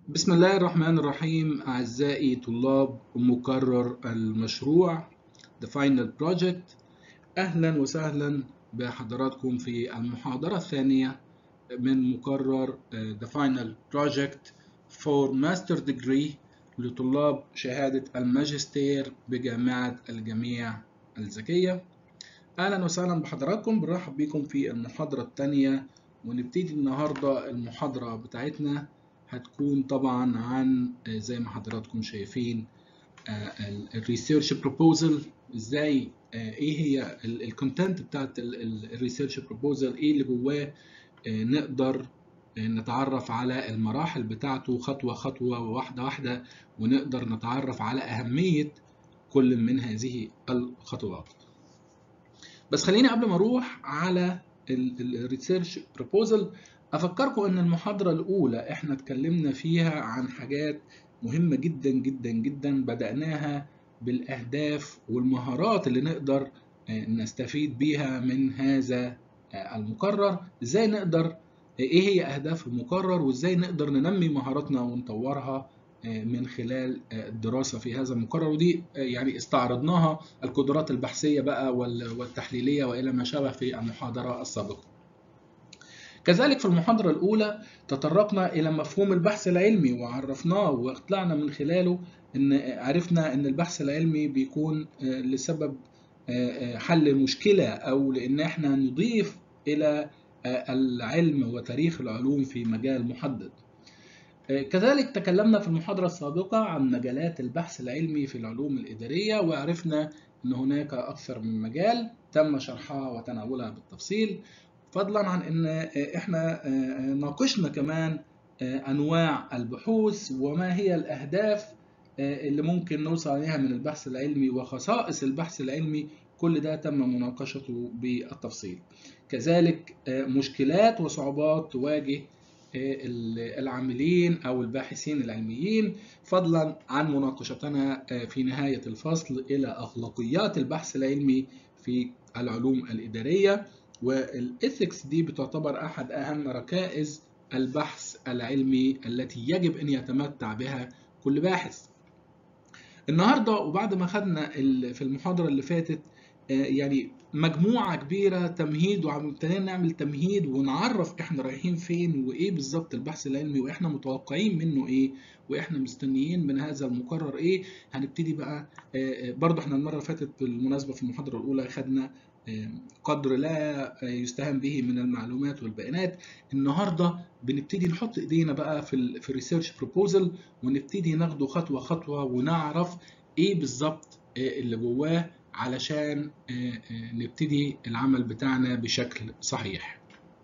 بسم الله الرحمن الرحيم أعزائي طلاب مقرر المشروع The Final Project أهلا وسهلا بحضراتكم في المحاضرة الثانية من مقرر The Final Project for Master Degree لطلاب شهادة الماجستير بجامعة الجميع الذكية أهلا وسهلا بحضراتكم بنرحب بكم في المحاضرة الثانية ونبتدي النهاردة المحاضرة بتاعتنا هتكون طبعا عن زي ما حضراتكم شايفين الريسيرش بروبوزل ازاي ايه هي الكونتنت بتاعت الريسيرش بروبوزل ايه اللي جواه نقدر نتعرف على المراحل بتاعته خطوة خطوة وواحدة واحدة ونقدر نتعرف على أهمية كل من هذه الخطوات بس خليني قبل ما اروح على الريسيرش بروبوزل افكركم ان المحاضره الاولى احنا اتكلمنا فيها عن حاجات مهمه جدا جدا جدا بداناها بالاهداف والمهارات اللي نقدر نستفيد بيها من هذا المقرر ازاي نقدر ايه هي اهداف المقرر وازاي نقدر ننمي مهاراتنا ونطورها من خلال الدراسة في هذا المقرر ودي يعني استعرضناها القدرات البحثية بقى والتحليلية وإلى ما شابه في المحاضرة السابقة كذلك في المحاضرة الأولى تطرقنا إلى مفهوم البحث العلمي وعرفناه وطلعنا من خلاله إن عرفنا إن البحث العلمي بيكون لسبب حل مشكلة أو لأن إحنا نضيف إلى العلم وتاريخ العلوم في مجال محدد. كذلك تكلمنا في المحاضرة السابقة عن مجالات البحث العلمي في العلوم الإدارية وعرفنا أن هناك أكثر من مجال تم شرحها وتناولها بالتفصيل فضلا عن ان احنا ناقشنا كمان انواع البحوث وما هي الاهداف اللي ممكن نوصل عليها من البحث العلمي وخصائص البحث العلمي كل ده تم مناقشته بالتفصيل كذلك مشكلات وصعوبات تواجه العاملين او الباحثين العلميين فضلا عن مناقشتنا في نهايه الفصل الى اخلاقيات البحث العلمي في العلوم الاداريه والاثكس دي بتعتبر احد اهم ركائز البحث العلمي التي يجب ان يتمتع بها كل باحث النهارده وبعد ما خدنا في المحاضره اللي فاتت يعني مجموعه كبيره تمهيد وابتدينا نعمل تمهيد ونعرف احنا رايحين فين وايه بالظبط البحث العلمي واحنا متوقعين منه ايه واحنا مستنيين من هذا المقرر ايه هنبتدي بقى برضه احنا المره اللي فاتت بالمناسبه في المحاضره الاولى خدنا قدر لا يستهان به من المعلومات والبيانات النهارده بنبتدي نحط ايدينا بقى في ال في الريسيرش بروبوزل ونبتدي ناخده خطوه خطوه ونعرف ايه بالظبط اللي جواه علشان نبتدي العمل بتاعنا بشكل صحيح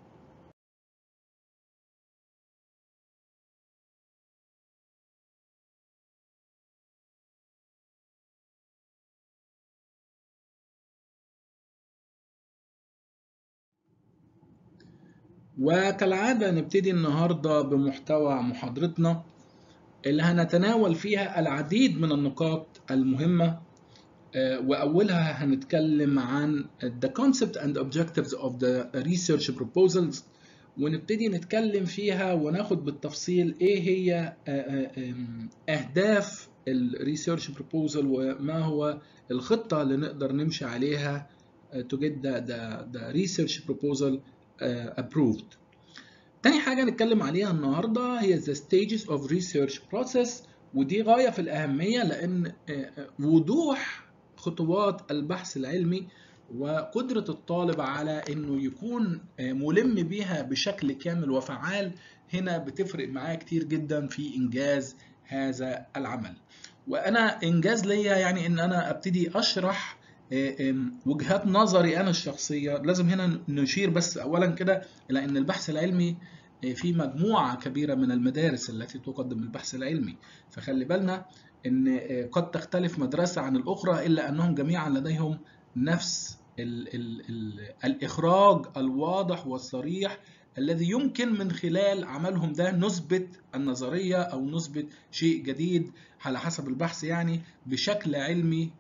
وكالعادة نبتدي النهاردة بمحتوى محاضرتنا اللي هنتناول فيها العديد من النقاط المهمة وأولها هنتكلم عن the concept and objectives of the research proposals ونبتدي نتكلم فيها وناخد بالتفصيل ايه هي اهداف الريسيرش بروبوزل وما هو الخطة اللي نقدر نمشي عليها to get the, the, the research proposal uh, approved. تاني حاجة نتكلم عليها النهاردة هي the stages of research process ودي غاية في الأهمية لأن وضوح خطوات البحث العلمي وقدرة الطالب على إنه يكون ملم بيها بشكل كامل وفعال هنا بتفرق معاه كتير جدا في إنجاز هذا العمل. وأنا إنجاز ليا يعني إن أنا أبتدي أشرح وجهات نظري انا الشخصيه لازم هنا نشير بس اولا كده الى ان البحث العلمي في مجموعه كبيره من المدارس التي تقدم البحث العلمي فخلي بالنا ان قد تختلف مدرسه عن الاخرى الا انهم جميعا لديهم نفس ال ال ال الاخراج الواضح والصريح الذي يمكن من خلال عملهم ده نثبت النظريه او نثبت شيء جديد على حسب البحث يعني بشكل علمي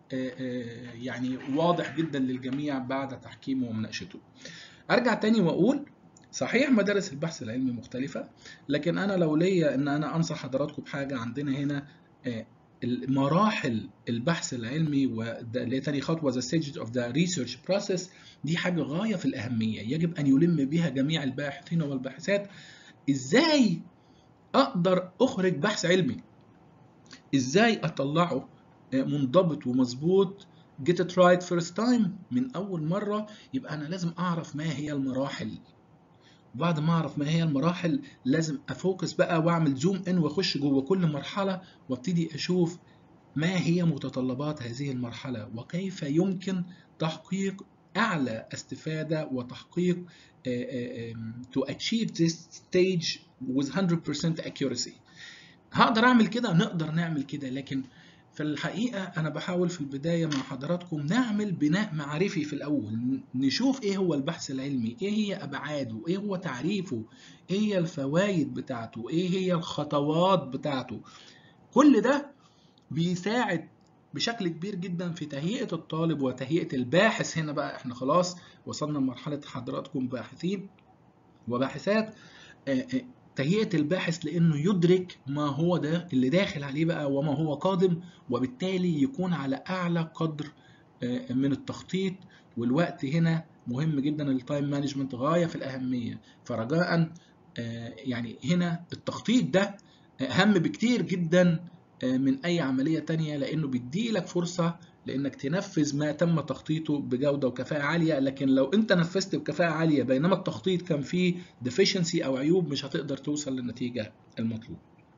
يعني واضح جدا للجميع بعد تحكيمه ومناقشته. ارجع تاني واقول صحيح مدارس البحث العلمي مختلفة لكن أنا لو ليا إن أنا أنصح حضراتكم بحاجة عندنا هنا مراحل البحث العلمي واللي هي تاني خطوة the stages of the research process دي حاجة غاية في الأهمية يجب أن يلم بها جميع الباحثين والباحثات إزاي أقدر أخرج بحث علمي إزاي أطلعه منضبط ومظبوط get it right first time من أول مرة يبقى أنا لازم أعرف ما هي المراحل وبعد ما اعرف ما هي المراحل لازم افوكس بقى واعمل زوم ان واخش جوه كل مرحله وابتدي اشوف ما هي متطلبات هذه المرحله وكيف يمكن تحقيق اعلى استفاده وتحقيق uh, uh, to achieve this stage with 100% accuracy هقدر اعمل كده نقدر نعمل كده لكن في الحقيقة أنا بحاول في البداية مع حضراتكم نعمل بناء معرفي في الأول نشوف إيه هو البحث العلمي إيه هي أبعاده إيه هو تعريفه إيه هي الفوائد بتاعته إيه هي الخطوات بتاعته كل ده بيساعد بشكل كبير جدا في تهيئة الطالب وتهيئة الباحث هنا بقى احنا خلاص وصلنا لمرحلة حضراتكم باحثين وباحثات تهيئة الباحث لأنه يدرك ما هو ده اللي داخل عليه بقى وما هو قادم وبالتالي يكون على أعلى قدر من التخطيط والوقت هنا مهم جدا التايم مانجمنت غاية في الأهمية فرجاء يعني هنا التخطيط ده أهم بكتير جدا من أي عملية تانية لأنه بيديلك فرصة لانك تنفذ ما تم تخطيطه بجوده وكفاءه عاليه لكن لو انت نفذت بكفاءه عاليه بينما التخطيط كان فيه deficiency او عيوب مش هتقدر توصل للنتيجه المطلوبه.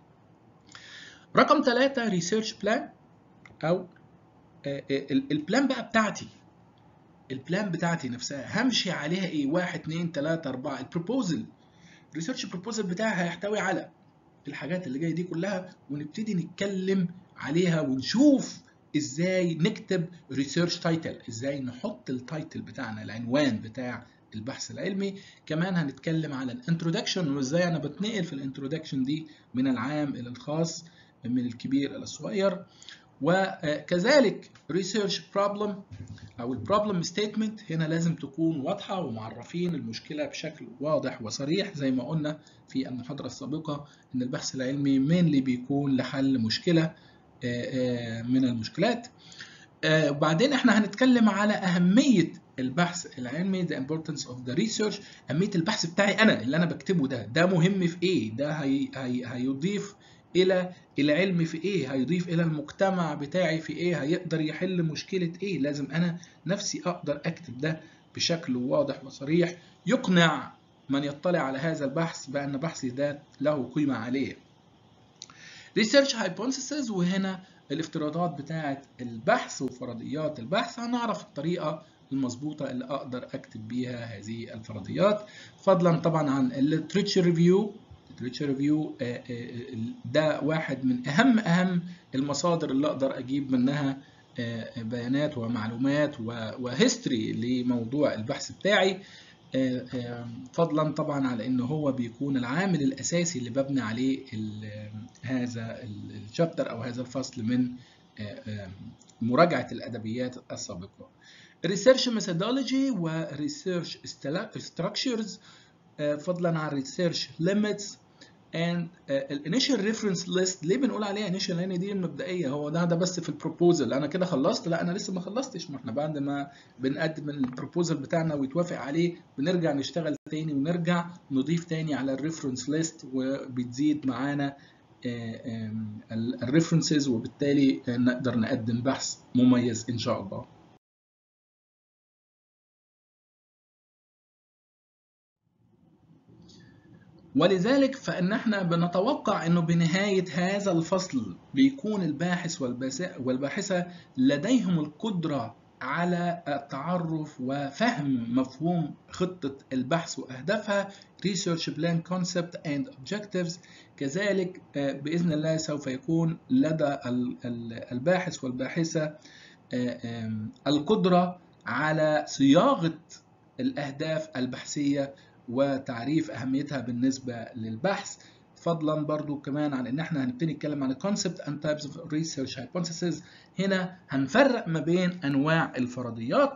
رقم ثلاثة ريسيرش بلان او البلان بقى بتاعتي البلان بتاعتي نفسها همشي عليها ايه؟ واحد اتنين تلاته اربعه البروبوزل الريسيرش بروبوزل بتاعي هيحتوي على الحاجات اللي جايه دي كلها ونبتدي نتكلم عليها ونشوف ازاي نكتب ريسيرش تايتل ازاي نحط التايتل بتاعنا العنوان بتاع البحث العلمي كمان هنتكلم على الانترودكشن وازاي انا بتنقل في الانترودكشن دي من العام الى الخاص من الكبير الى الصغير وكذلك ريسيرش بروبلم او البروبلم ستيتمنت هنا لازم تكون واضحه ومعرفين المشكله بشكل واضح وصريح زي ما قلنا في المحاضره السابقه ان البحث العلمي مينلي بيكون لحل مشكله من المشكلات وبعدين احنا هنتكلم على أهمية البحث العلمي the importance of the research أهمية البحث بتاعي أنا اللي أنا بكتبه ده ده مهم في إيه ده هي هي هيضيف إلى العلم في إيه هيضيف إلى المجتمع بتاعي في إيه هيقدر يحل مشكلة إيه لازم أنا نفسي أقدر أكتب ده بشكل واضح وصريح يقنع من يطلع على هذا البحث بأن بحثي ده له قيمة عالية ريسيرش هايبوثيسز وهنا الافتراضات بتاعه البحث وفرضيات البحث هنعرف الطريقه المظبوطه اللي اقدر اكتب بيها هذه الفرضيات فضلا طبعا عن الليتريتشر ريفيو الليتريتشر ريفيو ده واحد من اهم اهم المصادر اللي اقدر اجيب منها بيانات ومعلومات وهيستوري لموضوع البحث بتاعي فضلا طبعا على ان هو بيكون العامل الاساسي اللي ببني عليه هذا الشابتر او هذا الفصل من مراجعه الادبيات السابقه ريسيرش ميثودولوجي وريسيرش ستراكشرز فضلا عن ريسيرش ليميتس and الانيشال ريفرنس ليست ليه بنقول عليها انيشال لان دي المبدئيه هو ده ده بس في البروبوزل انا كده خلصت لا انا لسه ما خلصتش ما احنا بعد ما بنقدم البروبوزل بتاعنا ويتوافق عليه بنرجع نشتغل تاني ونرجع نضيف تاني على الريفرنس ليست وبتزيد معانا الريفرنسز وبالتالي نقدر نقدم بحث مميز ان شاء الله ولذلك فإن احنا بنتوقع أنه بنهاية هذا الفصل بيكون الباحث والباحثة لديهم القدرة على التعرف وفهم مفهوم خطة البحث وأهدافها Research Plan Concept and Objectives كذلك بإذن الله سوف يكون لدى الباحث والباحثة القدرة على صياغة الأهداف البحثية وتعريف اهميتها بالنسبه للبحث فضلا برضو كمان عن ان احنا هنبتدي نتكلم عن concept and types of research hypothesis هنا هنفرق ما بين انواع الفرضيات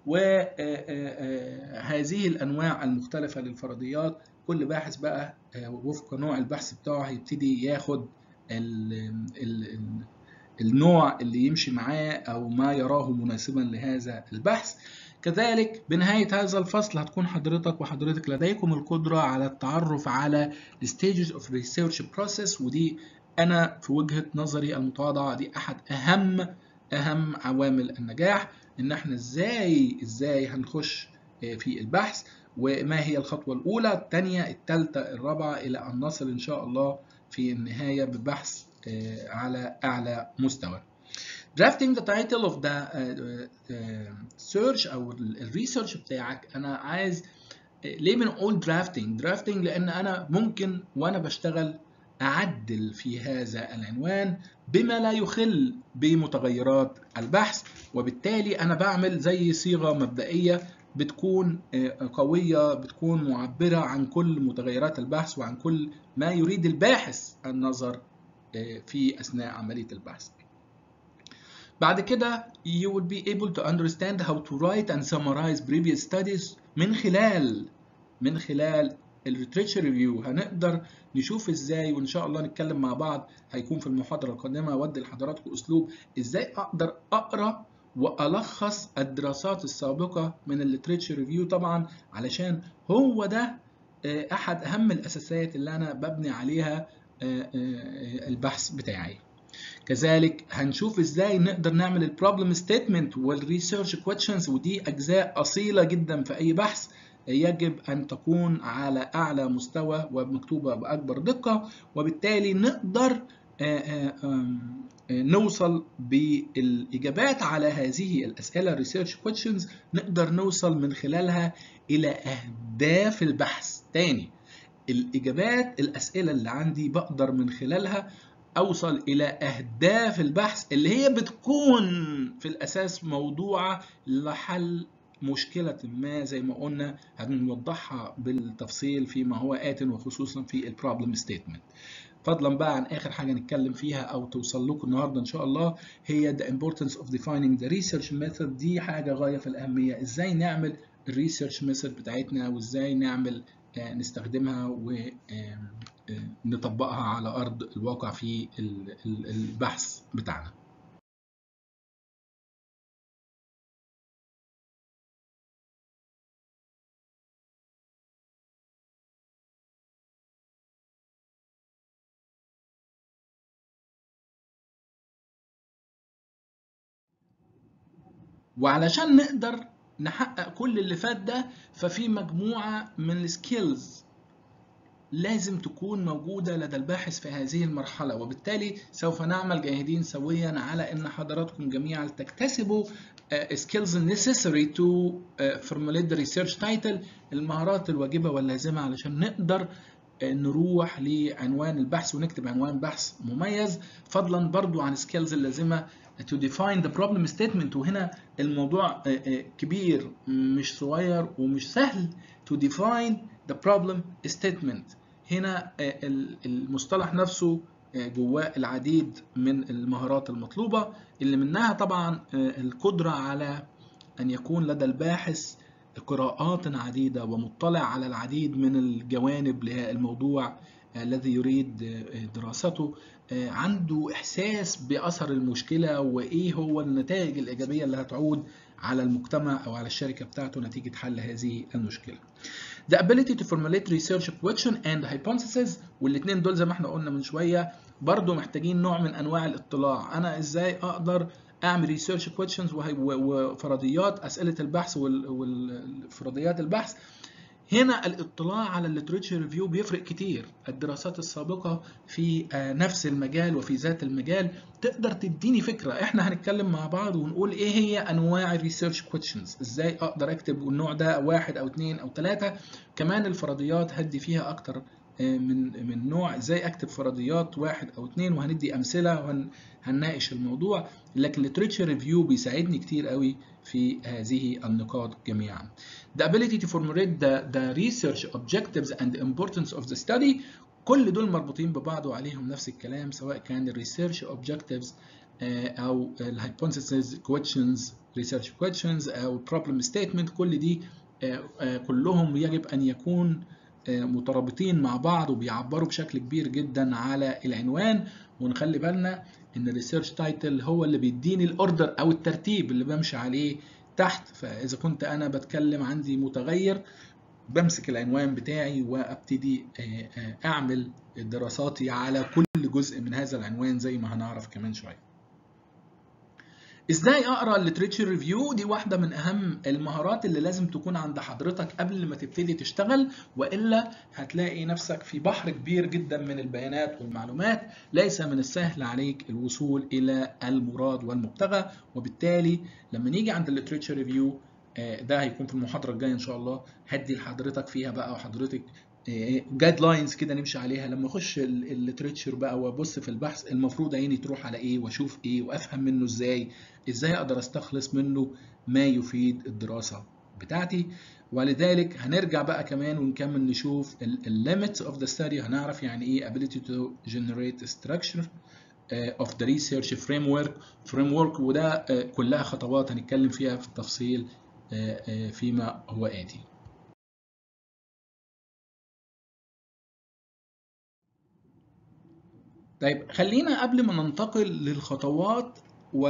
وهذه الانواع المختلفه للفرضيات كل باحث بقى وفق نوع البحث بتاعه هيبتدي ياخد ال ال النوع اللي يمشي معاه او ما يراه مناسبا لهذا البحث كذلك بنهاية هذا الفصل هتكون حضرتك وحضرتك لديكم القدرة على التعرف على stages of research process ودي أنا في وجهة نظري المتواضعة دي أحد أهم أهم عوامل النجاح إن إحنا إزاي إزاي هنخش في البحث وما هي الخطوة الأولى الثانية الثالثة الرابعة إلى أن نصل إن شاء الله في النهاية ببحث على أعلى مستوى. drafting the title of the uh, uh, search او الريسيرش بتاعك انا عايز ليه بنقول drafting drafting لان انا ممكن وانا بشتغل اعدل في هذا العنوان بما لا يخل بمتغيرات البحث وبالتالي انا بعمل زي صيغه مبدئيه بتكون قويه بتكون معبره عن كل متغيرات البحث وعن كل ما يريد الباحث النظر في اثناء عمليه البحث بعد كده you will be able to understand how to write and summarize previous studies من خلال من خلال literature review هنقدر نشوف ازاي وان شاء الله نتكلم مع بعض هيكون في المحاضره القادمه اودي لحضراتكم اسلوب ازاي اقدر اقرا والخص الدراسات السابقه من الليتريتشر ريفيو طبعا علشان هو ده احد اهم الاساسيات اللي انا ببني عليها البحث بتاعي كذلك هنشوف ازاي نقدر نعمل البروبلم ستيتمنت والريسيرش كويشنز ودي اجزاء اصيله جدا في اي بحث يجب ان تكون على اعلى مستوى ومكتوبه باكبر دقه وبالتالي نقدر نوصل بالاجابات على هذه الاسئله الريسيرش كويشنز نقدر نوصل من خلالها الى اهداف البحث تاني الاجابات الاسئله اللي عندي بقدر من خلالها اوصل الى اهداف البحث اللي هي بتكون في الاساس موضوعه لحل مشكلة ما زي ما قلنا هنوضحها بالتفصيل فيما هو آت وخصوصا في البروبلم ستيتمنت فضلا بقى عن اخر حاجه نتكلم فيها او توصل لكم النهارده ان شاء الله هي the importance of defining the research method دي حاجه غايه في الاهميه ازاي نعمل الريسيرش ميثود بتاعتنا وازاي نعمل نستخدمها ونطبقها على ارض الواقع في البحث بتاعنا وعلشان نقدر نحقق كل اللي فات ده ففي مجموعة من السكيلز لازم تكون موجودة لدى الباحث في هذه المرحلة وبالتالي سوف نعمل جاهدين سويا على أن حضراتكم جميعا تكتسبوا skills necessary to formulate the research title المهارات الواجبة واللازمة علشان نقدر نروح لعنوان البحث ونكتب عنوان بحث مميز فضلا برضو عن skills اللازمة to define the problem statement وهنا الموضوع كبير مش صغير ومش سهل to define the problem statement هنا المصطلح نفسه جواه العديد من المهارات المطلوبة اللي منها طبعا القدرة على أن يكون لدى الباحث قراءات عديدة ومطلع على العديد من الجوانب للموضوع الذي يريد دراسته عنده إحساس بأثر المشكلة وإيه هو النتائج الإيجابية اللي هتعود على المجتمع أو على الشركة بتاعته نتيجة حل هذه المشكلة. The ability to formulate research question and hypothesis والاثنين دول زي ما احنا قلنا من شوية برضو محتاجين نوع من أنواع الاطلاع أنا إزاي أقدر اعمل ريسيرش كويشنز وفرضيات اسئله البحث والفرضيات البحث هنا الاطلاع على الليتريتشر ريفيو بيفرق كتير الدراسات السابقه في نفس المجال وفي ذات المجال تقدر تديني فكره احنا هنتكلم مع بعض ونقول ايه هي انواع الريسيرش كويشنز ازاي اقدر اكتب النوع ده واحد او اثنين او ثلاثه كمان الفرضيات هدي فيها اكتر من من نوع ازاي اكتب فرضيات واحد او اثنين وهندي امثله وهنناقش الموضوع لكن literature ريفيو بيساعدني كتير قوي في هذه النقاط جميعا. The ability to formulate the, the research objectives and the importance of the study كل دول مربوطين ببعض وعليهم نفس الكلام سواء كان الريسيرش objectives او الهايبوثيسز كويشنز ريسيرش كويشنز او بروبلم ستيتمنت كل دي كلهم يجب ان يكون مترابطين مع بعض وبيعبروا بشكل كبير جدا على العنوان ونخلي بالنا ان الريسيرش تايتل هو اللي بيديني الاوردر او الترتيب اللي بمشي عليه تحت فاذا كنت انا بتكلم عندي متغير بمسك العنوان بتاعي وابتدي اعمل دراساتي على كل جزء من هذا العنوان زي ما هنعرف كمان شويه ازاي اقرا الليتريتشر ريفيو دي واحده من اهم المهارات اللي لازم تكون عند حضرتك قبل ما تبتدي تشتغل والا هتلاقي نفسك في بحر كبير جدا من البيانات والمعلومات ليس من السهل عليك الوصول الى المراد والمبتغى وبالتالي لما نيجي عند الليتريتشر ريفيو ده هيكون في المحاضره الجايه ان شاء الله هدي لحضرتك فيها بقى وحضرتك جايد لاينز كده نمشي عليها لما اخش الليتريتشر بقى وابص في البحث المفروض عيني تروح على ايه واشوف ايه وافهم منه ازاي ازاي اقدر استخلص منه ما يفيد الدراسه بتاعتي ولذلك هنرجع بقى كمان ونكمل نشوف الليميتس اوف ذا ستادي هنعرف يعني ايه ability to generate structure of the research framework framework وده كلها خطوات هنتكلم فيها في التفصيل فيما هو آتي طيب خلينا قبل ما ننتقل للخطوات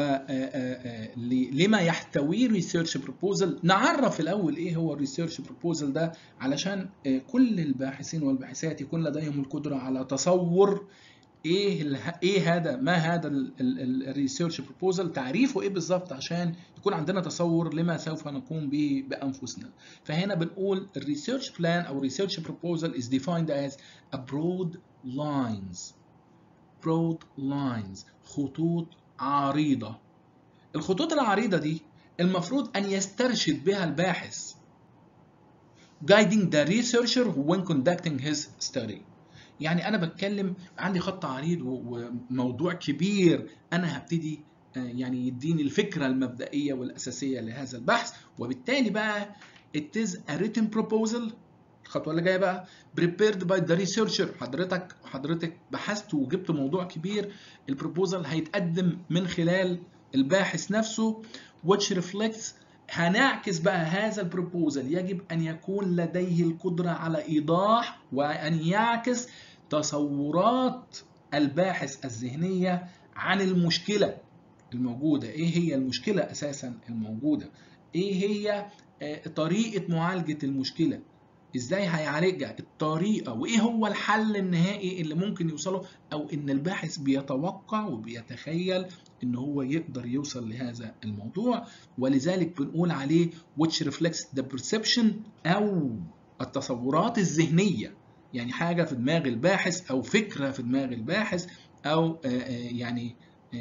ولما يحتويه ريسيرش بروبوزل نعرف الاول ايه هو الريسيرش بروبوزل ده علشان كل الباحثين والباحثات يكون لديهم القدره على تصور ايه ايه هذا ما هذا الريسيرش بروبوزل تعريفه ايه بالظبط عشان يكون عندنا تصور لما سوف نقوم به بانفسنا فهنا بنقول الريسيرش بلان او ريسيرش بروبوزل is defined as a broad lines broad lines خطوط عريضة الخطوط العريضة دي المفروض أن يسترشد بها الباحث guiding the researcher when conducting his study يعني أنا بتكلم عندي خط عريض وموضوع كبير أنا هبتدي يعني يديني الفكرة المبدئية والأساسية لهذا البحث وبالتالي بقى it is a written proposal الخطوه اللي جايه بقى prepared by the researcher حضرتك حضرتك بحثت وجبت موضوع كبير البروبوزال هيتقدم من خلال الباحث نفسه which reflects هنعكس بقى هذا البروبوزال يجب ان يكون لديه القدره على ايضاح وان يعكس تصورات الباحث الذهنيه عن المشكله الموجوده ايه هي المشكله اساسا الموجوده ايه هي طريقه معالجه المشكله ازاي هيعالجها الطريقه وايه هو الحل النهائي اللي ممكن يوصله او ان الباحث بيتوقع وبيتخيل ان هو يقدر يوصل لهذا الموضوع ولذلك بنقول عليه which reflects the perception او التصورات الذهنيه يعني حاجه في دماغ الباحث او فكره في دماغ الباحث او يعني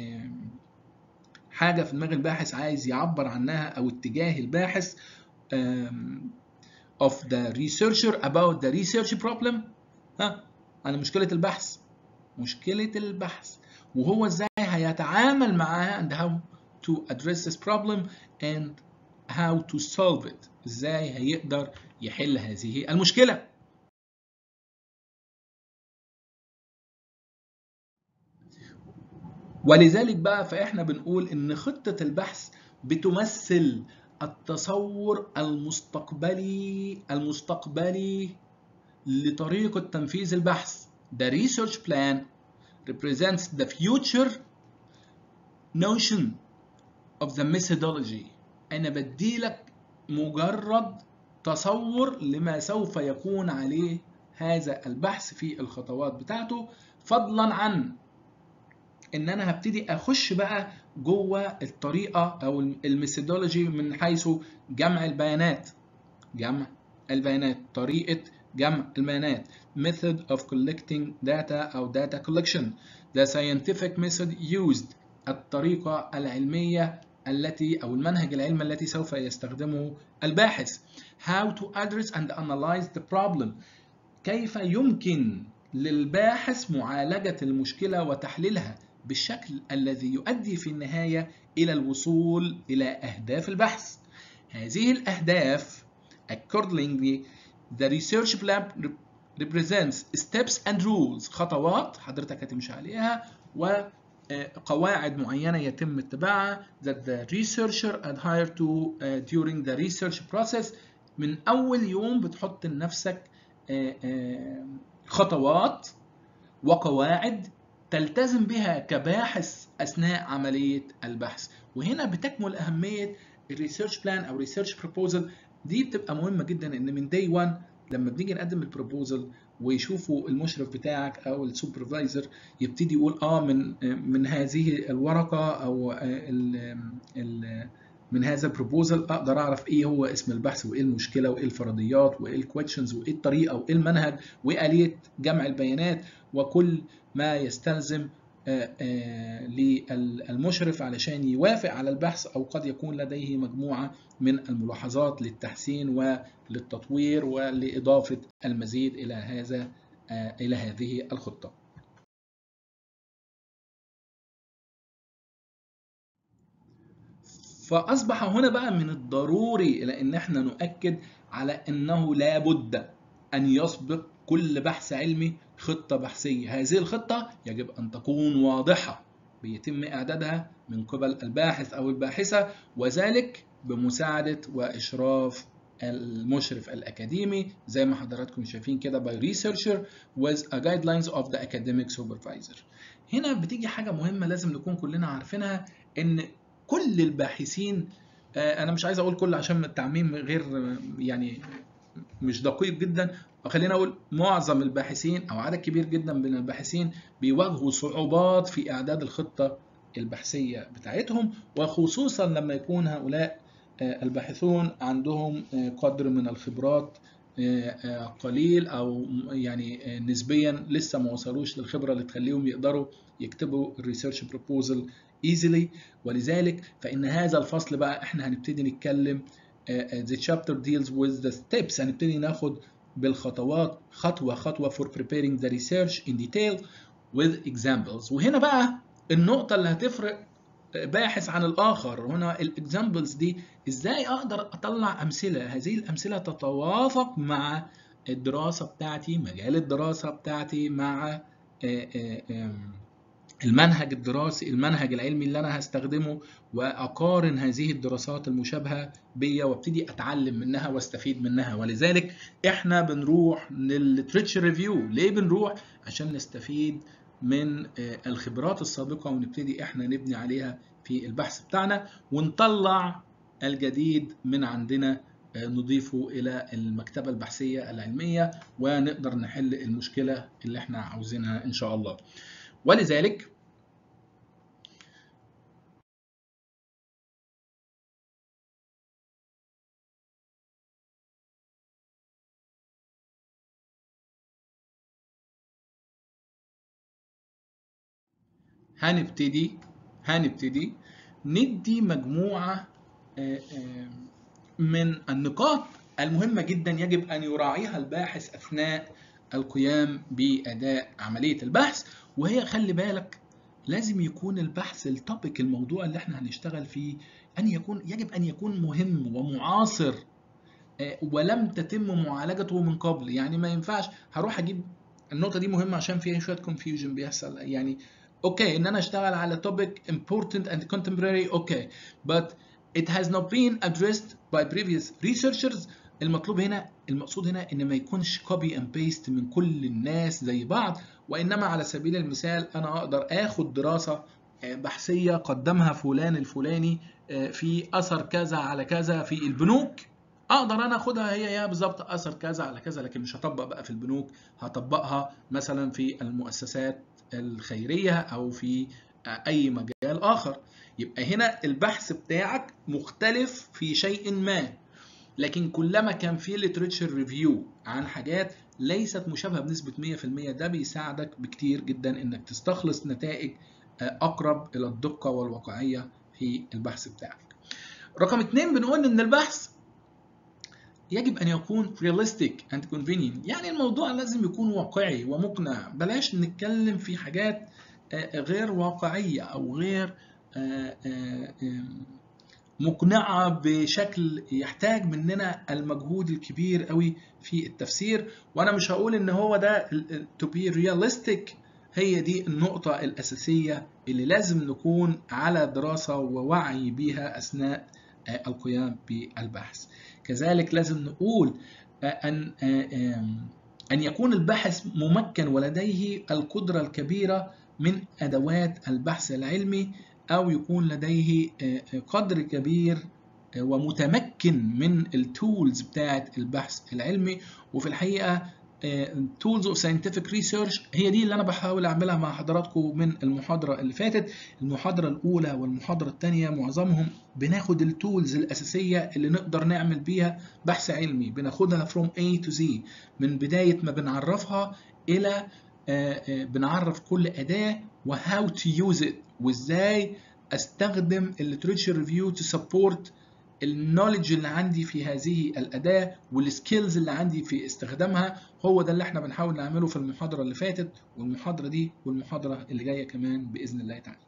حاجه في دماغ الباحث عايز يعبر عنها او اتجاه الباحث of the researcher about the research problem ها عن مشكلة البحث مشكلة البحث وهو ازاي هيتعامل معاها and how to address this problem and how to solve it ازاي هيقدر يحل هذه المشكلة ولذلك بقى فاحنا بنقول ان خطة البحث بتمثل التصور المستقبلي المستقبلي لطريقة تنفيذ البحث. The research plan represents the future notion of the methodology. أنا بديلك مجرد تصور لما سوف يكون عليه هذا البحث في الخطوات بتاعته فضلا عن ان انا هبتدي اخش بقى جوه الطريقه او الميثودولوجي من حيث جمع البيانات جمع البيانات طريقه جمع البيانات method of collecting data او data collection the scientific method used الطريقه العلميه التي او المنهج العلمي التي سوف يستخدمه الباحث how to address and analyze the problem كيف يمكن للباحث معالجه المشكله وتحليلها بالشكل الذي يؤدي في النهاية إلى الوصول إلى أهداف البحث. هذه الأهداف accordingly the research plan represents steps and rules خطوات حضرتك هتمشي عليها و قواعد معينة يتم اتباعها that the researcher adhere to uh, during the research process من أول يوم بتحط لنفسك خطوات وقواعد تلتزم بها كباحث أثناء عملية البحث وهنا بتكمل أهمية الريسيرش بلان أو ريسيرش بروبوزل دي بتبقى مهمة جدا إن من داي 1 لما بنيجي نقدم البروبوزل ويشوفوا المشرف بتاعك او السوبرفايزر يبتدي يقول اه من من هذه الورقه او ال ال من هذا البروبوزل اقدر اعرف ايه هو اسم البحث وايه المشكله وايه الفرضيات وايه الكويشنز وايه الطريقه وايه المنهج وايه اليه جمع البيانات وكل ما يستلزم للمشرف علشان يوافق على البحث او قد يكون لديه مجموعه من الملاحظات للتحسين وللتطوير ولاضافه المزيد الى هذا الى هذه الخطه. فاصبح هنا بقى من الضروري الى ان احنا نؤكد على انه لابد ان يسبق كل بحث علمي خطة بحثية هذه الخطة يجب أن تكون واضحة بيتم إعدادها من قبل الباحث أو الباحثة وذلك بمساعدة وإشراف المشرف الأكاديمي زي ما حضراتكم شايفين كده by researcher with a guidelines of the academic supervisor هنا بتيجي حاجة مهمة لازم نكون كلنا عارفينها إن كل الباحثين أنا مش عايز أقول كل عشان التعميم غير يعني مش دقيق جدا وخلينا اقول معظم الباحثين او عدد كبير جدا من الباحثين بيواجهوا صعوبات في اعداد الخطه البحثيه بتاعتهم وخصوصا لما يكون هؤلاء الباحثون عندهم قدر من الخبرات قليل او يعني نسبيا لسه ما وصلوش للخبره اللي تخليهم يقدروا يكتبوا الريسيرش بروبوزل ايزيلي ولذلك فان هذا الفصل بقى احنا هنبتدي نتكلم the chapter deals with the steps هنبتدي ناخد بالخطوات خطوة خطوة for preparing the research in detail with examples وهنا بقى النقطة اللي هتفرق باحث عن الآخر هنا الاكزامبلز دي ازاي أقدر أطلع أمثلة هذه الأمثلة تتوافق مع الدراسة بتاعتي مجال الدراسة بتاعتي مع المنهج الدراسي المنهج العلمي اللي انا هستخدمه واقارن هذه الدراسات المشابهه بيا وابتدي اتعلم منها واستفيد منها ولذلك احنا بنروح للليتريتشر ريفيو ليه بنروح عشان نستفيد من الخبرات السابقه ونبتدي احنا نبني عليها في البحث بتاعنا ونطلع الجديد من عندنا نضيفه الى المكتبه البحثيه العلميه ونقدر نحل المشكله اللي احنا عاوزينها ان شاء الله ولذلك هنبتدي هنبتدي ندي مجموعة من النقاط المهمة جدا يجب أن يراعيها الباحث أثناء القيام بأداء عملية البحث وهي خلي بالك لازم يكون البحث التوبيك الموضوع اللي احنا هنشتغل فيه أن يكون يجب أن يكون مهم ومعاصر ولم تتم معالجته من قبل يعني ما ينفعش هروح أجيب النقطة دي مهمة عشان فيها شوية confusion بيحصل يعني اوكي ان انا اشتغل على topic important and contemporary اوكي but it has not been addressed by previous researchers المطلوب هنا المقصود هنا ان ما يكونش copy and paste من كل الناس زي بعض وانما على سبيل المثال انا اقدر اخد دراسة بحثية قدمها فلان الفلاني في اثر كذا على كذا في البنوك اقدر انا اخدها هي هي بالظبط اثر كذا على كذا لكن مش هطبق بقى في البنوك هطبقها مثلا في المؤسسات الخيرية أو في أي مجال آخر يبقى هنا البحث بتاعك مختلف في شيء ما لكن كلما كان في literature ريفيو عن حاجات ليست مشابهة بنسبة 100% ده بيساعدك بكتير جدا انك تستخلص نتائج اقرب الى الدقة والواقعية في البحث بتاعك رقم اتنين بنقول ان البحث يجب ان يكون realistic and convenient يعني الموضوع لازم يكون واقعي ومقنع بلاش نتكلم في حاجات غير واقعية او غير مقنعة بشكل يحتاج مننا المجهود الكبير قوي في التفسير وانا مش هقول ان هو ده to be realistic هي دي النقطة الأساسية اللي لازم نكون على دراسة ووعي بها أثناء القيام بالبحث كذلك لازم نقول أن أن يكون الباحث ممكن ولديه القدرة الكبيرة من أدوات البحث العلمي أو يكون لديه قدر كبير ومتمكن من التولز بتاعة البحث العلمي وفي الحقيقة تولز اوف ساينتفك ريسيرش هي دي اللي انا بحاول اعملها مع حضراتكم من المحاضره اللي فاتت المحاضره الاولى والمحاضره الثانيه معظمهم بناخد التولز الاساسيه اللي نقدر نعمل بيها بحث علمي بناخدها from A to Z من بدايه ما بنعرفها الى بنعرف كل اداه وهاو تو يوز ات وازاي استخدم الليتريتشر ريفيو تو سبورت النولج اللي عندي في هذه الأداة والسكيلز اللي عندي في استخدامها هو ده اللي احنا بنحاول نعمله في المحاضرة اللي فاتت والمحاضرة دي والمحاضرة اللي جاية كمان بإذن الله تعالى.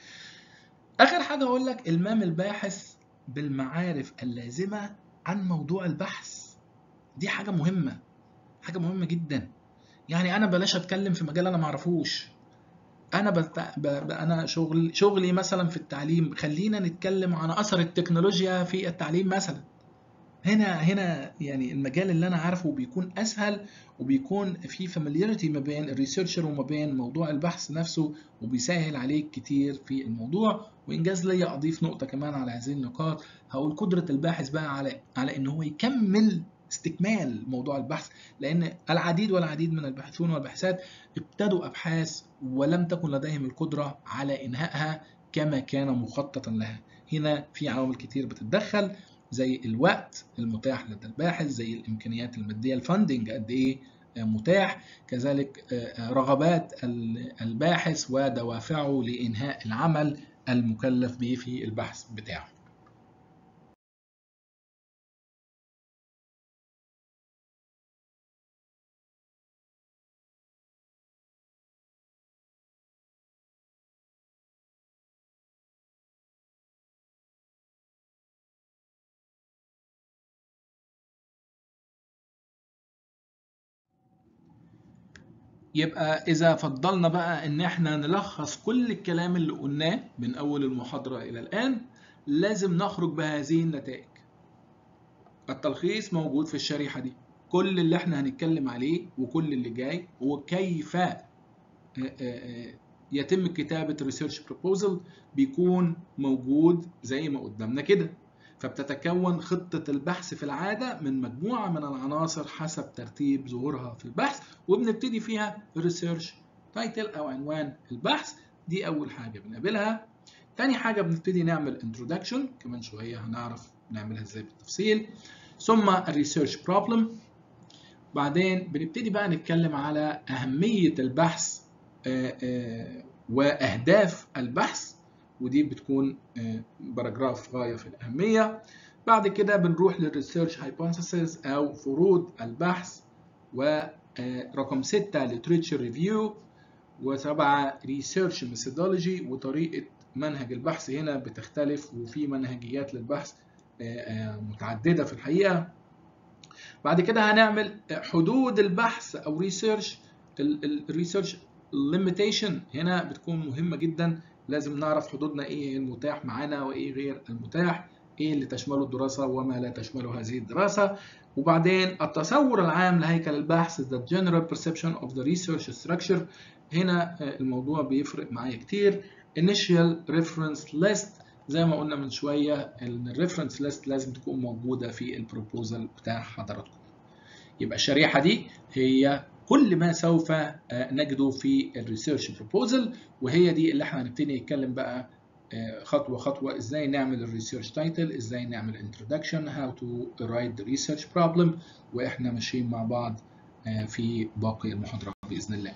آخر حاجة أقول لك إلمام الباحث بالمعارف اللازمة عن موضوع البحث. دي حاجة مهمة حاجة مهمة جدا. يعني أنا بلاش أتكلم في مجال أنا معرفوش. انا بت... ب... ب... انا شغل شغلي مثلا في التعليم خلينا نتكلم عن اثر التكنولوجيا في التعليم مثلا هنا هنا يعني المجال اللي انا عارفه بيكون اسهل وبيكون في فاميلياريتي ما بين الريسيرشر وما بين موضوع البحث نفسه وبيسهل عليك كتير في الموضوع وانجاز ليا اضيف نقطه كمان على هذه النقاط هقول قدره الباحث بقى على على ان هو يكمل استكمال موضوع البحث لان العديد والعديد من الباحثون والباحثات ابتدوا ابحاث ولم تكن لديهم القدره على انهائها كما كان مخططا لها هنا في عوامل كتير بتتدخل زي الوقت المتاح لدى الباحث زي الامكانيات الماديه الفاندنج قد ايه متاح كذلك رغبات الباحث ودوافعه لانهاء العمل المكلف به في البحث بتاعه يبقى إذا فضلنا بقى إن إحنا نلخص كل الكلام اللي قلناه من أول المحاضرة إلى الآن لازم نخرج بهذه النتائج. التلخيص موجود في الشريحة دي. كل اللي إحنا هنتكلم عليه وكل اللي جاي وكيف يتم كتابة ريسيرش بروبوزل بيكون موجود زي ما قدامنا كده. فبتتكون خطة البحث في العادة من مجموعة من العناصر حسب ترتيب ظهورها في البحث وبنبتدي فيها ريسيرش تايتل أو عنوان البحث دي أول حاجة بنقابلها تاني حاجة بنبتدي نعمل انترودكشن كمان شوية هنعرف نعملها ازاي بالتفصيل ثم الريسيرش بروبلم بعدين بنبتدي بقى نتكلم على أهمية البحث وأهداف البحث ودي بتكون باراجراف غايه في الاهميه بعد كده بنروح للريسيرش هايبوثيسز او فروض البحث ورقم 6 literature ريفيو وسبعة ريسيرش ميثودولوجي وطريقه منهج البحث هنا بتختلف وفي منهجيات للبحث متعدده في الحقيقه بعد كده هنعمل حدود البحث او ريسيرش الريسيرش ليميتيشن هنا بتكون مهمه جدا لازم نعرف حدودنا ايه المتاح معانا وايه غير المتاح ايه اللي تشمله الدراسة وما لا تشمله هذه الدراسة وبعدين التصور العام لهيكل البحث the general perception of the research structure هنا الموضوع بيفرق معايا كتير initial reference list زي ما قلنا من شوية ان الريفرنس ليست لازم تكون موجودة في البروبوزال بتاع حضراتكم يبقى الشريحة دي هي كل ما سوف نجده في الريسيرش بروبوزل وهي دي اللي احنا هنبتدي نتكلم بقى خطوه خطوه ازاي نعمل الريسيرش تايتل ازاي نعمل انترودكشن هاو تو رايت ذا ريسيرش بروبلم واحنا ماشيين مع بعض في باقي المحاضرات باذن الله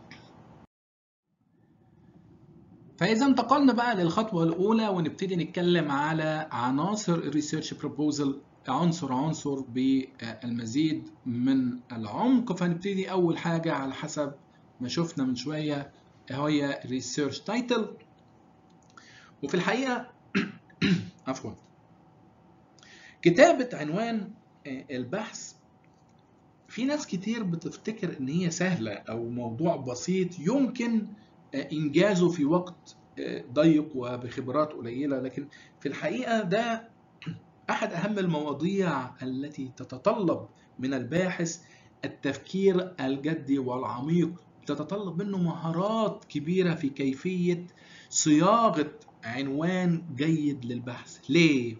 فاذا انتقلنا بقى للخطوه الاولى ونبتدي نتكلم على عناصر الريسيرش بروبوزل عنصر عنصر بالمزيد من العمق فنبتدي أول حاجة على حسب ما شفنا من شوية هي ريسيرش تايتل وفي الحقيقة عفوا كتابة عنوان البحث في ناس كتير بتفتكر ان هي سهلة او موضوع بسيط يمكن انجازه في وقت ضيق وبخبرات قليلة لكن في الحقيقة ده احد اهم المواضيع التي تتطلب من الباحث التفكير الجدي والعميق تتطلب منه مهارات كبيرة في كيفية صياغة عنوان جيد للبحث ليه؟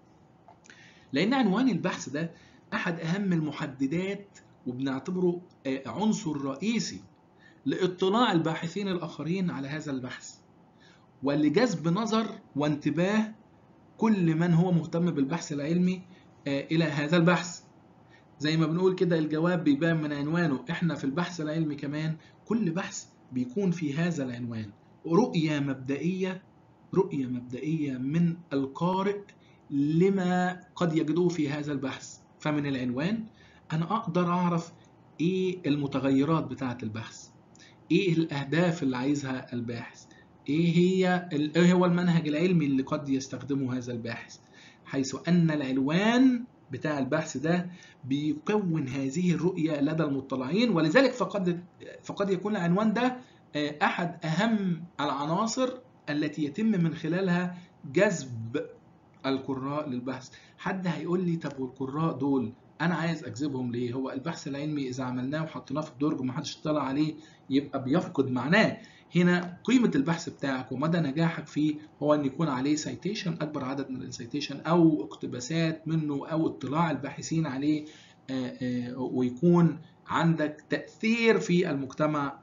لأن عنوان البحث ده أحد أهم المحددات وبنعتبره عنصر رئيسي لاطلاع الباحثين الآخرين على هذا البحث ولجذب نظر وانتباه كل من هو مهتم بالبحث العلمي إلى هذا البحث زي ما بنقول كده الجواب بيبان من عنوانه احنا في البحث العلمي كمان كل بحث بيكون في هذا العنوان رؤية مبدئية رؤية مبدئية من القارئ لما قد يجدوه في هذا البحث فمن العنوان أنا أقدر أعرف إيه المتغيرات بتاعة البحث إيه الأهداف اللي عايزها الباحث إيه هي إيه هو المنهج العلمي اللي قد يستخدمه هذا الباحث حيث أن العنوان بتاع البحث ده بيكون هذه الرؤية لدى المطلعين ولذلك فقد فقد يكون العنوان ده أحد أهم العناصر التي يتم من خلالها جذب القراء للبحث حد هيقول لي طب والقراء دول انا عايز اجذبهم ليه هو البحث العلمي اذا عملناه وحطيناه في الدرج ومحدش اطلع عليه يبقى بيفقد معناه هنا قيمة البحث بتاعك ومدى نجاحك فيه هو ان يكون عليه سايتيشن اكبر عدد من السايتيشن او اقتباسات منه او اطلاع الباحثين عليه ويكون عندك تأثير في المجتمع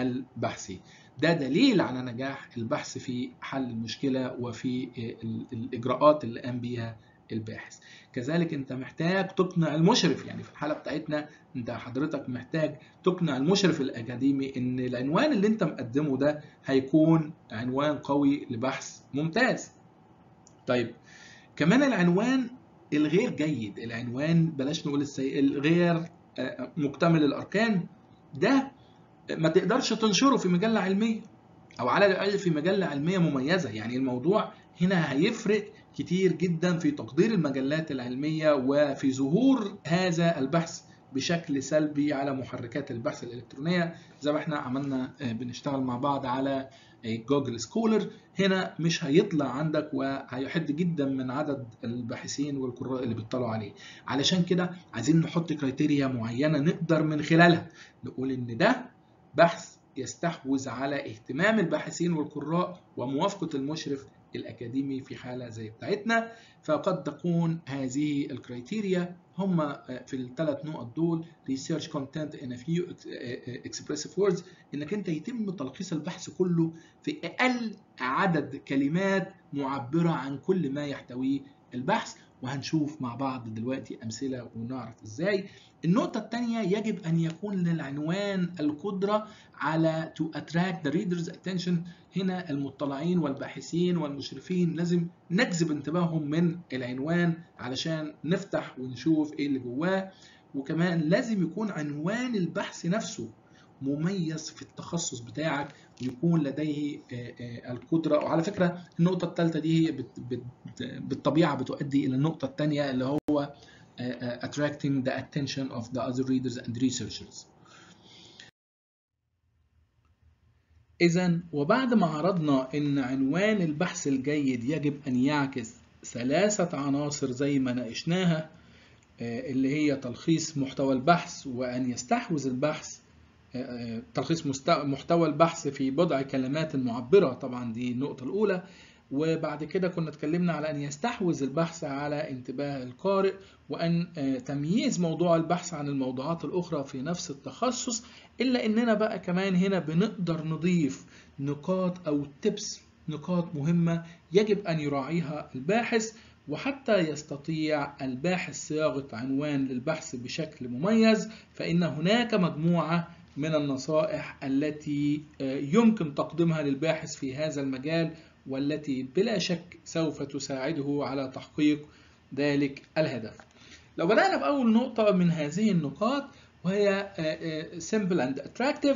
البحثي ده دليل على نجاح البحث في حل المشكلة وفي الإجراءات اللي قام بيها الباحث كذلك انت محتاج تقنع المشرف يعني في الحالة بتاعتنا انت حضرتك محتاج تقنع المشرف الأكاديمي ان العنوان اللي انت مقدمه ده هيكون عنوان قوي لبحث ممتاز طيب كمان العنوان الغير جيد العنوان بلاش نقول السيء الغير مكتمل الأركان ده ما تقدرش تنشره في مجلة علمية أو على الأقل في مجلة علمية مميزة يعني الموضوع هنا هيفرق كتير جدا في تقدير المجلات العلمية وفي ظهور هذا البحث بشكل سلبي على محركات البحث الإلكترونية زي ما احنا عملنا بنشتغل مع بعض على جوجل سكولر هنا مش هيطلع عندك وهيحد جدا من عدد الباحثين والقراء اللي بيطلعوا عليه علشان كده عايزين نحط كريتيريا معينة نقدر من خلالها نقول ان ده بحث يستحوذ على اهتمام الباحثين والقراء وموافقة المشرف الأكاديمي في حالة زي بتاعتنا فقد تكون هذه الكريتيريا هم في الثلاث نقط دول research content in a few expressive words انك انت يتم تلخيص البحث كله في اقل عدد كلمات معبرة عن كل ما يحتويه البحث وهنشوف مع بعض دلوقتي امثله ونعرف ازاي النقطة الثانية يجب أن يكون للعنوان القدرة على to attract the reader's attention هنا المطلعين والباحثين والمشرفين لازم نجذب انتباههم من العنوان علشان نفتح ونشوف ايه اللي جواه وكمان لازم يكون عنوان البحث نفسه مميز في التخصص بتاعك ويكون لديه القدرة وعلى فكرة النقطة الثالثة دي هي بالطبيعة بتؤدي إلى النقطة الثانية اللي هو attracting the attention of the other readers and researchers. إذا وبعد ما عرضنا إن عنوان البحث الجيد يجب أن يعكس ثلاثة عناصر زي ما ناقشناها اللي هي تلخيص محتوى البحث وأن يستحوذ البحث تلخيص محتوى البحث في بضع كلمات معبرة طبعا دي النقطة الأولى وبعد كده كنا اتكلمنا على أن يستحوذ البحث على انتباه القارئ وأن تمييز موضوع البحث عن الموضوعات الأخرى في نفس التخصص إلا أننا بقى كمان هنا بنقدر نضيف نقاط أو تبس نقاط مهمة يجب أن يراعيها الباحث وحتى يستطيع الباحث صياغة عنوان للبحث بشكل مميز فإن هناك مجموعة من النصائح التي يمكن تقديمها للباحث في هذا المجال والتي بلا شك سوف تساعده على تحقيق ذلك الهدف. لو بدأنا بأول نقطة من هذه النقاط وهي simple and attractive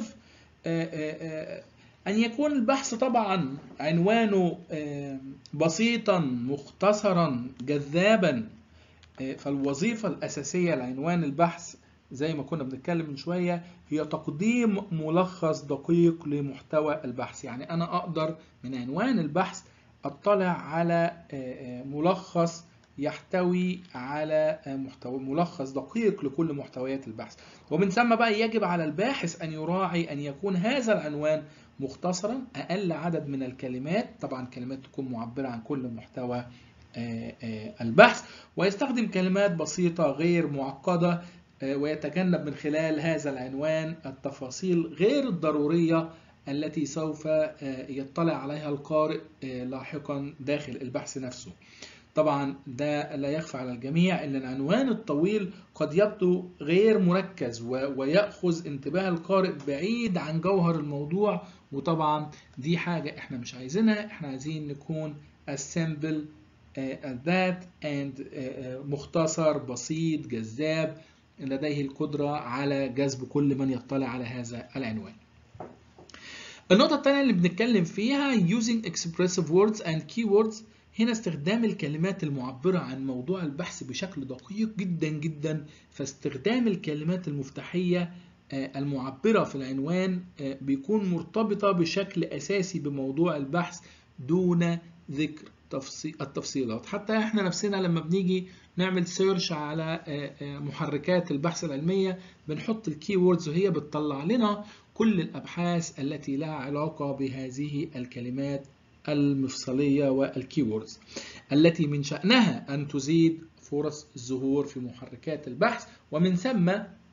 أن يكون البحث طبعا عنوانه بسيطا مختصرا جذابا فالوظيفة الأساسية لعنوان البحث زي ما كنا بنتكلم من شوية هي تقديم ملخص دقيق لمحتوى البحث يعني أنا أقدر من عنوان البحث أطلع على ملخص يحتوي على محتوى ملخص دقيق لكل محتويات البحث ومن ثم بقى يجب على الباحث أن يراعي أن يكون هذا العنوان مختصرا أقل عدد من الكلمات طبعا كلمات تكون معبرة عن كل محتوى البحث ويستخدم كلمات بسيطة غير معقدة ويتجنب من خلال هذا العنوان التفاصيل غير الضرورية التي سوف يطلع عليها القارئ لاحقا داخل البحث نفسه طبعا ده لا يخفى على الجميع ان العنوان الطويل قد يبدو غير مركز ويأخذ انتباه القارئ بعيد عن جوهر الموضوع وطبعا دي حاجة احنا مش عايزينها احنا عايزين نكون simple ذات and مختصر بسيط جذاب لديه القدرة على جذب كل من يطلع على هذا العنوان النقطة الثانية اللي بنتكلم فيها using expressive words and keywords هنا استخدام الكلمات المعبرة عن موضوع البحث بشكل دقيق جدا جدا فاستخدام الكلمات المفتاحية المعبرة في العنوان بيكون مرتبطة بشكل أساسي بموضوع البحث دون ذكر التفصيلات حتى احنا نفسنا لما بنيجي نعمل سيرش على محركات البحث العلمية بنحط الكي ووردز وهي بتطلع لنا كل الأبحاث التي لها علاقة بهذه الكلمات المفصلية والكيوردز التي من شأنها أن تزيد فرص الظهور في محركات البحث ومن ثم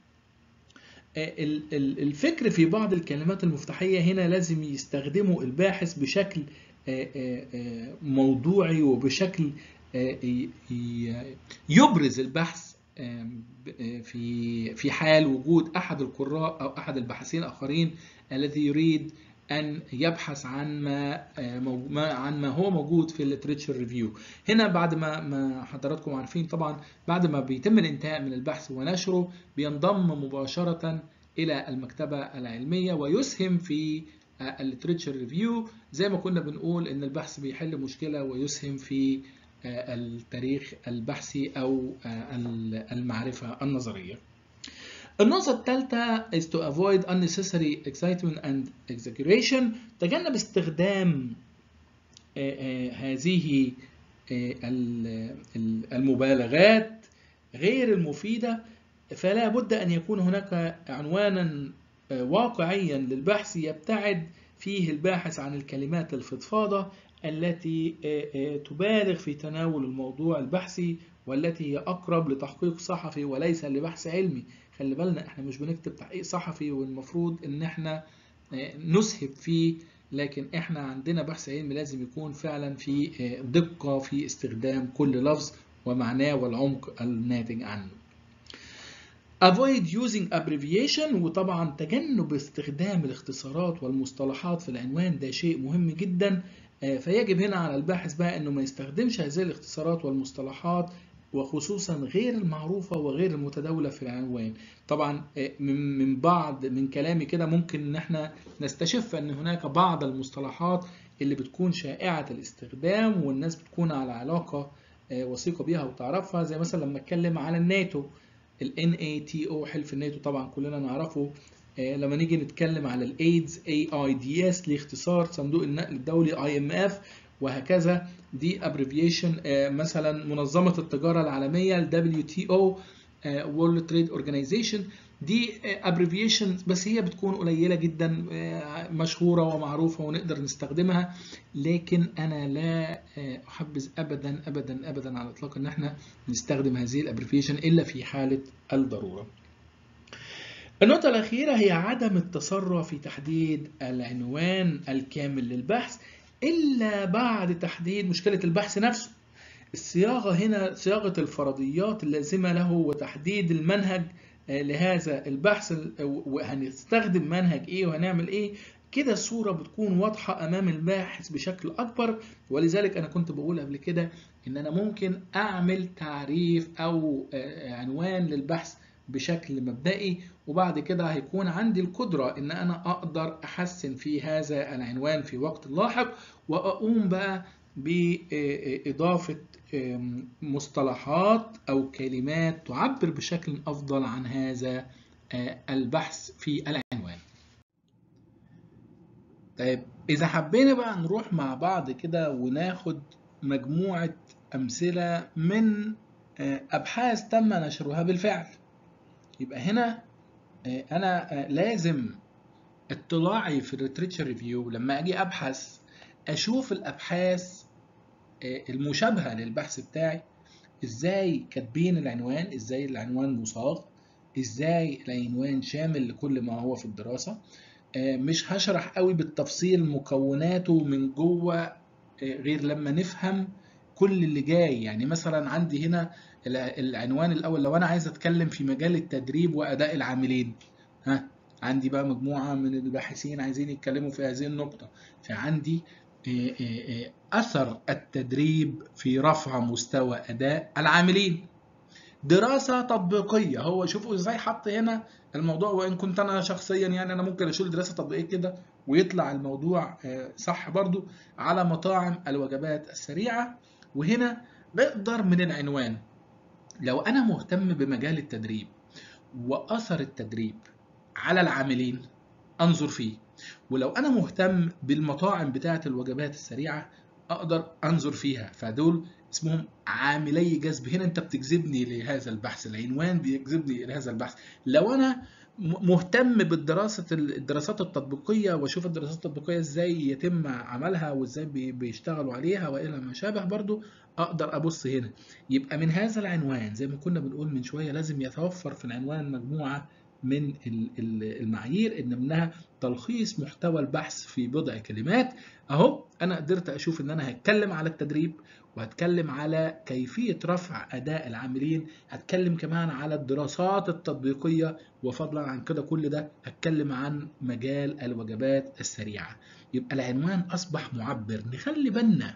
الفكر في بعض الكلمات المفتاحية هنا لازم يستخدمه الباحث بشكل موضوعي وبشكل يبرز البحث في في حال وجود احد القراء او احد الباحثين الاخرين الذي يريد ان يبحث عن ما عن ما هو موجود في الليتريتشر ريفيو هنا بعد ما ما حضراتكم عارفين طبعا بعد ما بيتم الانتهاء من البحث ونشره بينضم مباشره الى المكتبه العلميه ويسهم في الليتريتشر ريفيو زي ما كنا بنقول ان البحث بيحل مشكله ويسهم في التاريخ البحثي او المعرفه النظريه النقطة الثالثة is to avoid unnecessary excitement and exaggeration تجنب استخدام هذه المبالغات غير المفيدة فلا بد أن يكون هناك عنوانا واقعيا للبحث يبتعد فيه الباحث عن الكلمات الفضفاضة التي تبالغ في تناول الموضوع البحثي والتي هي أقرب لتحقيق صحفي وليس لبحث علمي خلي بالنا احنا مش بنكتب تحقيق صحفي والمفروض ان احنا نسهب فيه لكن احنا عندنا بحث علمي لازم يكون فعلا في دقة في استخدام كل لفظ ومعناه والعمق الناتج عنه avoid using abbreviation وطبعا تجنب استخدام الاختصارات والمصطلحات في العنوان ده شيء مهم جدا فيجب هنا على الباحث بقى انه ما يستخدمش هذه الاختصارات والمصطلحات وخصوصا غير المعروفة وغير المتداولة في العنوان طبعا من بعض من كلامي كده ممكن ان احنا نستشف ان هناك بعض المصطلحات اللي بتكون شائعة الاستخدام والناس بتكون على علاقة وثيقة بيها وتعرفها زي مثلا لما اتكلم على الناتو ال NATO حلف الناتو طبعا كلنا نعرفه لما نيجي نتكلم على الايدز AIDS لاختصار صندوق النقل الدولي IMF وهكذا دي ابريفيشن مثلا منظمة التجارة العالمية ال WTO World Trade Organization دي ابريفيشن بس هي بتكون قليلة جدا مشهورة ومعروفة ونقدر نستخدمها لكن انا لا احبذ ابدا ابدا ابدا على الاطلاق ان احنا نستخدم هذه الابريفيشن الا في حالة الضرورة النقطة الأخيرة هي عدم التسرع في تحديد العنوان الكامل للبحث إلا بعد تحديد مشكلة البحث نفسه الصياغة هنا صياغة الفرضيات اللازمة له وتحديد المنهج لهذا البحث وهنستخدم منهج إيه وهنعمل إيه كده الصورة بتكون واضحة أمام الباحث بشكل أكبر ولذلك أنا كنت بقول قبل كده إن أنا ممكن أعمل تعريف أو عنوان للبحث بشكل مبدئي وبعد كده هيكون عندي القدرة ان انا اقدر احسن في هذا العنوان في وقت لاحق واقوم بقى باضافة مصطلحات أو كلمات تعبر بشكل أفضل عن هذا البحث في العنوان طيب إذا حبينا بقى نروح مع بعض كده وناخد مجموعة أمثلة من أبحاث تم نشرها بالفعل يبقى هنا أنا لازم اطلاعي في الريتريتشر ريفيو لما أجي أبحث أشوف الأبحاث المشابهة للبحث بتاعي إزاي كاتبين العنوان إزاي العنوان مصاغ إزاي العنوان شامل لكل ما هو في الدراسة مش هشرح قوي بالتفصيل مكوناته من جوه غير لما نفهم كل اللي جاي يعني مثلا عندي هنا العنوان الاول لو انا عايز اتكلم في مجال التدريب واداء العاملين ها عندي بقى مجموعه من الباحثين عايزين يتكلموا في هذه النقطه فعندي اثر التدريب في رفع مستوى اداء العاملين دراسه تطبيقيه هو شوفوا ازاي حط هنا الموضوع وان كنت انا شخصيا يعني انا ممكن اشيل دراسه تطبيقيه كده ويطلع الموضوع صح برضو على مطاعم الوجبات السريعه وهنا نقدر من العنوان لو انا مهتم بمجال التدريب واثر التدريب على العاملين انظر فيه ولو انا مهتم بالمطاعم بتاعه الوجبات السريعه اقدر انظر فيها فدول اسمهم عاملي جذب هنا انت بتجذبني لهذا البحث العنوان بيجذبني لهذا البحث لو انا مهتم بالدراسة الدراسات التطبيقية واشوف الدراسات التطبيقية ازاي يتم عملها وازاي بيشتغلوا عليها والى ما شابه برضو اقدر ابص هنا يبقى من هذا العنوان زي ما كنا بنقول من شوية لازم يتوفر في العنوان مجموعة من المعايير ان منها تلخيص محتوى البحث في بضع كلمات اهو انا قدرت اشوف ان انا هتكلم على التدريب وهتكلم على كيفية رفع أداء العاملين هتكلم كمان على الدراسات التطبيقية وفضلا عن كده كل ده هتكلم عن مجال الوجبات السريعة يبقى العنوان أصبح معبر نخلي بالنا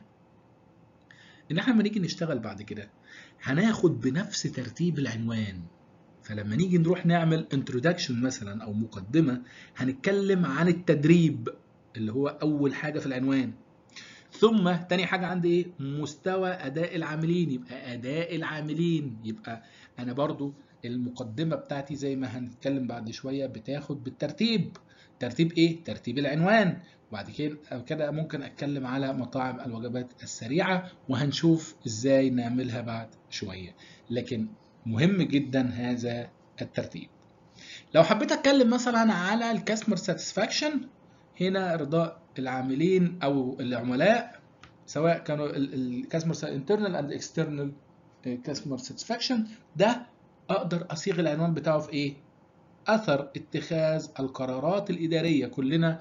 إن احنا لما نيجي نشتغل بعد كده هناخد بنفس ترتيب العنوان فلما نيجي نروح نعمل introduction مثلا أو مقدمة هنتكلم عن التدريب اللي هو أول حاجة في العنوان ثم تاني حاجة عندي ايه مستوى اداء العاملين يبقى اداء العاملين يبقى انا برضو المقدمة بتاعتي زي ما هنتكلم بعد شوية بتاخد بالترتيب ترتيب ايه ترتيب العنوان وبعد كده كده ممكن اتكلم على مطاعم الوجبات السريعة وهنشوف ازاي نعملها بعد شوية لكن مهم جدا هذا الترتيب لو حبيت اتكلم مثلا على الكاستمر ساتسفاكشن هنا رضاء العاملين او العملاء سواء كانوا الكاستمر انترنال اند اكسترنال كاستمر ساتسفاكشن ده اقدر اصيغ العنوان بتاعه في ايه اثر اتخاذ القرارات الاداريه كلنا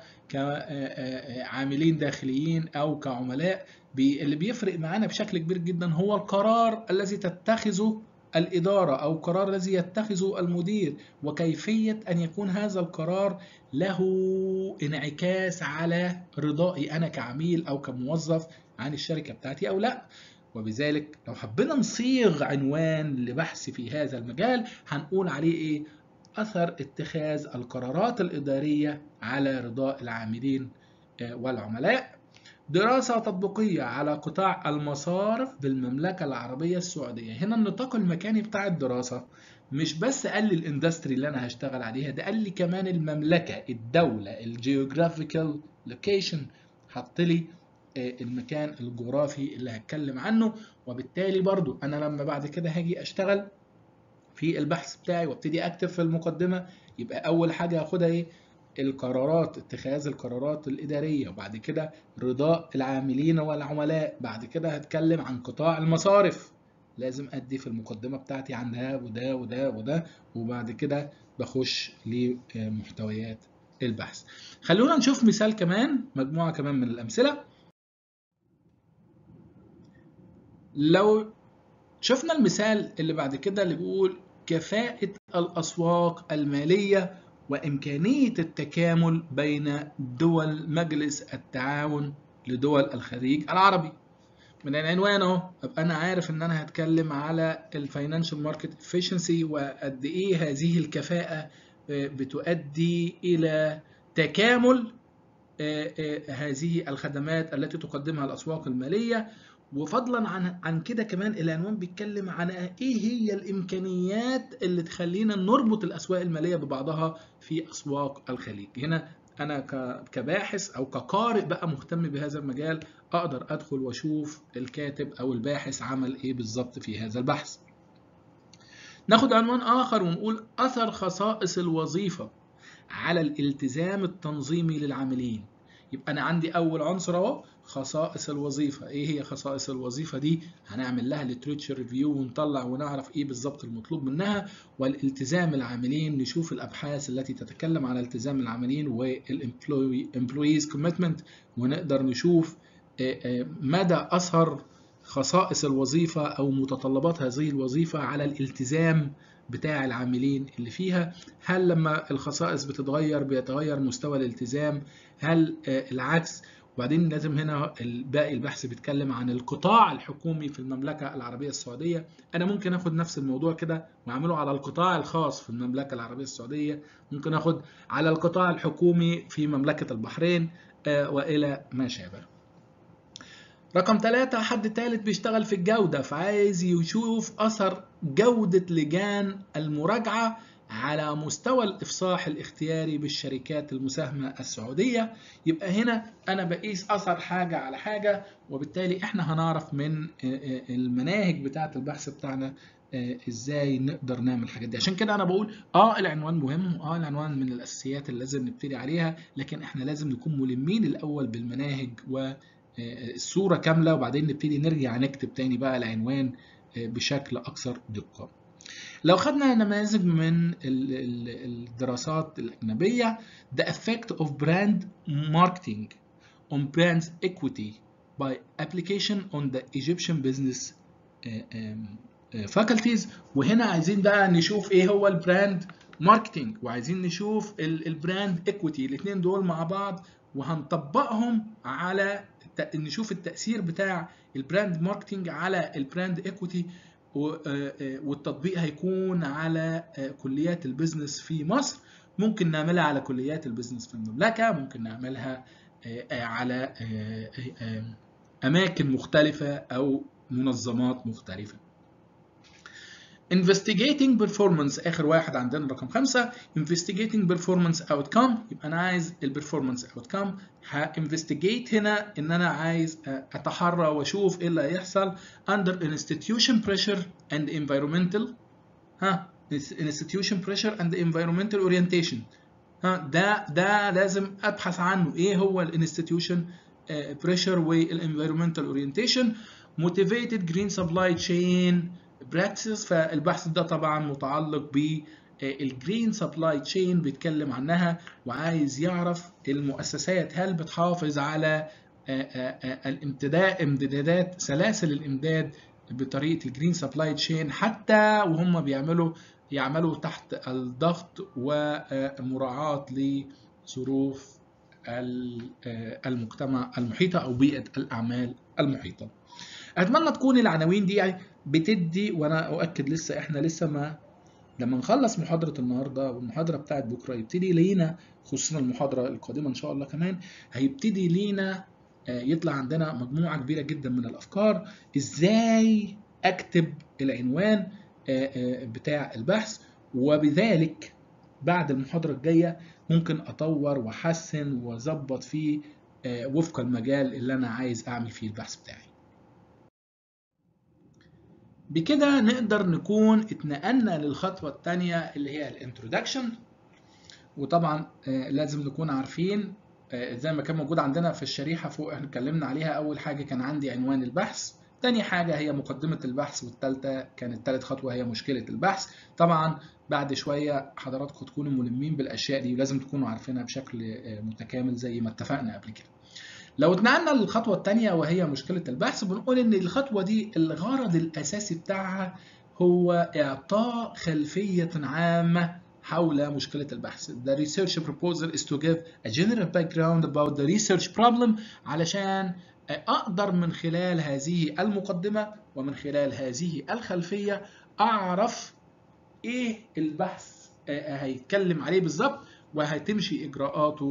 كعاملين داخليين او كعملاء اللي بيفرق معانا بشكل كبير جدا هو القرار الذي تتخذه الإدارة أو قرار الذي يتخذه المدير وكيفية أن يكون هذا القرار له انعكاس على رضائي أنا كعميل أو كموظف عن الشركة بتاعتي أو لا وبذلك لو حبينا نصيغ عنوان لبحث في هذا المجال هنقول عليه إيه أثر اتخاذ القرارات الإدارية على رضاء العاملين والعملاء دراسة تطبيقية على قطاع المصارف بالمملكة العربية السعودية هنا النطاق المكاني بتاع الدراسة مش بس قال لي الاندستري اللي انا هشتغل عليها ده قال لي كمان المملكة الدولة الجيوغرافيكال لوكيشن حط لي المكان الجغرافي اللي هتكلم عنه وبالتالي برضو انا لما بعد كده هاجي اشتغل في البحث بتاعي وابتدي اكتب في المقدمة يبقى اول حاجة هاخدها ايه القرارات اتخاذ القرارات الإدارية وبعد كده رضاء العاملين والعملاء بعد كده هتكلم عن قطاع المصارف لازم أدي في المقدمة بتاعتي عن ده وده وده وده وبعد كده بخش لمحتويات البحث خلونا نشوف مثال كمان مجموعة كمان من الأمثلة لو شفنا المثال اللي بعد كده اللي بيقول كفاءة الأسواق المالية وإمكانية التكامل بين دول مجلس التعاون لدول الخليج العربي من العنوان اهو ابقى انا عارف ان انا هتكلم على الفاينانشال ماركت افشنسي وقد ايه هذه الكفاءة بتؤدي الى تكامل هذه الخدمات التي تقدمها الاسواق المالية وفضلا عن عن كده كمان العنوان بيتكلم عن ايه هي الامكانيات اللي تخلينا نربط الاسواق الماليه ببعضها في اسواق الخليج هنا انا كباحث او كقارئ بقى مهتم بهذا المجال اقدر ادخل واشوف الكاتب او الباحث عمل ايه بالظبط في هذا البحث ناخد عنوان اخر ونقول اثر خصائص الوظيفه على الالتزام التنظيمي للعاملين يبقى انا عندي اول عنصر اهو خصائص الوظيفه ايه هي خصائص الوظيفه دي هنعمل لها ليتريتشر ريفيو ونطلع ونعرف ايه بالظبط المطلوب منها والالتزام العاملين نشوف الابحاث التي تتكلم عن التزام العاملين والامبلويز كوميتمنت ونقدر نشوف مدى اثر خصائص الوظيفه او متطلبات هذه الوظيفه على الالتزام بتاع العاملين اللي فيها هل لما الخصائص بتتغير بيتغير مستوى الالتزام هل العكس وبعدين لازم هنا باقي البحث بيتكلم عن القطاع الحكومي في المملكة العربية السعودية أنا ممكن أخد نفس الموضوع كده وأعمله على القطاع الخاص في المملكة العربية السعودية ممكن أخد على القطاع الحكومي في مملكة البحرين وإلى ما شابه رقم ثلاثة حد ثالث بيشتغل في الجودة فعايز يشوف أثر جودة لجان المراجعة على مستوى الإفصاح الاختياري بالشركات المساهمة السعودية يبقى هنا أنا بقيس أثر حاجة على حاجة وبالتالي إحنا هنعرف من المناهج بتاعة البحث بتاعنا ازاي نقدر نعمل الحاجات دي عشان كده انا بقول اه العنوان مهم اه العنوان من الاساسيات اللي لازم نبتدي عليها لكن احنا لازم نكون ملمين الاول بالمناهج والصوره كامله وبعدين نبتدي نرجع نكتب تاني بقى العنوان بشكل اكثر دقه لو خدنا نماذج من الدراسات الأجنبية The effect of brand marketing on brand equity by application on the Egyptian business faculties وهنا عايزين بقى نشوف ايه هو البراند ماركتينج وعايزين نشوف البراند ايكويتي الاثنين دول مع بعض وهنطبقهم على نشوف التأثير بتاع البراند ماركتينج على البراند ايكويتي والتطبيق هيكون على كليات البيزنس في مصر ممكن نعملها على كليات البيزنس في المملكة ممكن نعملها على أماكن مختلفة أو منظمات مختلفة investigating performance اخر واحد عندنا رقم خمسة investigating performance outcome يبقى انا عايز البرفورمانس outcome investigate هنا ان انا عايز اتحرى واشوف ايه اللي هيحصل under institution pressure and environmental ها institution pressure and environmental orientation ها ده ده لازم ابحث عنه ايه هو الانستتيوشن بريشر والانفيرومنتال اورينتيشن motivated green supply chain براكسس فالبحث ده طبعا متعلق بالجرين سبلاي تشين بيتكلم عنها وعايز يعرف المؤسسات هل بتحافظ على الامتداد امتدادات سلاسل الامداد بطريقه الجرين سبلاي تشين حتى وهم بيعملوا يعملوا تحت الضغط ومراعاه لظروف المجتمع المحيطه او بيئه الاعمال المحيطه. اتمنى تكون العناوين دي بتدي وانا اؤكد لسه احنا لسه ما لما نخلص محاضرة النهاردة والمحاضرة بتاعت بكرة يبتدي لينا خصوصا المحاضرة القادمة إن شاء الله كمان هيبتدي لينا يطلع عندنا مجموعة كبيرة جدا من الأفكار إزاي أكتب العنوان بتاع البحث وبذلك بعد المحاضرة الجاية ممكن أطور وأحسن وأظبط فيه وفق المجال اللي أنا عايز أعمل فيه البحث بتاعي. بكده نقدر نكون اتنقلنا للخطوة الثانية اللي هي الانترودكشن وطبعا لازم نكون عارفين زي ما كان موجود عندنا في الشريحة فوق احنا اتكلمنا عليها أول حاجة كان عندي عنوان البحث تاني حاجة هي مقدمة البحث والتالتة كانت تالت خطوة هي مشكلة البحث طبعا بعد شوية حضراتكم تكونوا ملمين بالأشياء دي ولازم تكونوا عارفينها بشكل متكامل زي ما اتفقنا قبل كده لو اتنقلنا للخطوة الثانية وهي مشكلة البحث بنقول إن الخطوة دي الغرض الأساسي بتاعها هو إعطاء خلفية عامة حول مشكلة البحث. The research proposal is to give a general background about the research problem علشان أقدر من خلال هذه المقدمة ومن خلال هذه الخلفية أعرف إيه البحث هيتكلم عليه بالظبط وهتمشي إجراءاته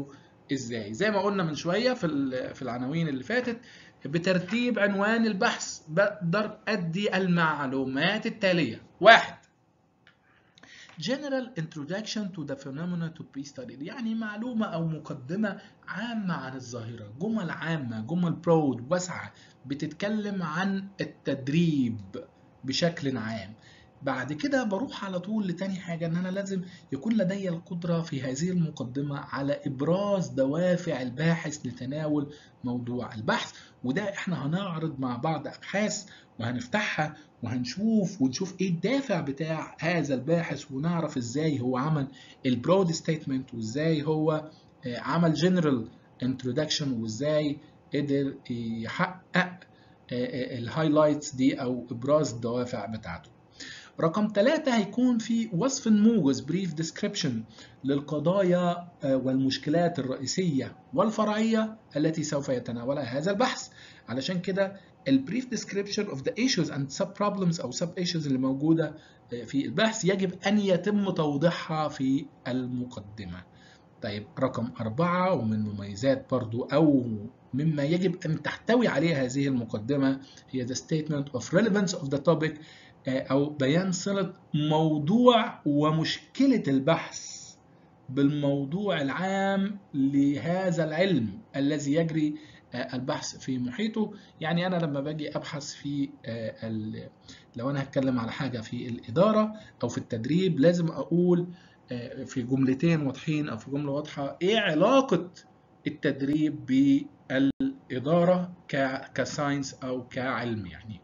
ازاي زي ما قلنا من شويه في في العناوين اللي فاتت بترتيب عنوان البحث بقدر ادي المعلومات التاليه واحد General Introduction to the Phenomena to be studied يعني معلومة أو مقدمة عامة عن الظاهرة جمل عامة جمل برود واسعة بتتكلم عن التدريب بشكل عام بعد كده بروح على طول لتاني حاجة ان انا لازم يكون لدي القدرة في هذه المقدمة على ابراز دوافع الباحث لتناول موضوع البحث وده احنا هنعرض مع بعض ابحاث وهنفتحها وهنشوف ونشوف ايه الدافع بتاع هذا الباحث ونعرف ازاي هو عمل البرود ستيتمنت وازاي هو عمل جنرال انترودكشن وازاي قدر يحقق الهايلايتس دي او ابراز الدوافع بتاعته رقم ثلاثة هيكون في وصف موجز بريف ديسكريبشن للقضايا والمشكلات الرئيسية والفرعية التي سوف يتناولها هذا البحث علشان كده البريف ديسكريبشن اوف ذا ايشوز اند سب بروبلمز او سب ايشوز اللي موجودة في البحث يجب ان يتم توضيحها في المقدمة طيب رقم أربعة ومن مميزات برضو أو مما يجب أن تحتوي عليه هذه المقدمة هي the statement of relevance of the topic أو بيان صلة موضوع ومشكلة البحث بالموضوع العام لهذا العلم الذي يجري البحث في محيطه يعني أنا لما باجي أبحث في لو أنا هتكلم على حاجة في الإدارة أو في التدريب لازم أقول في جملتين واضحين أو في جملة واضحة إيه علاقة التدريب بالإدارة كساينس أو كعلم يعني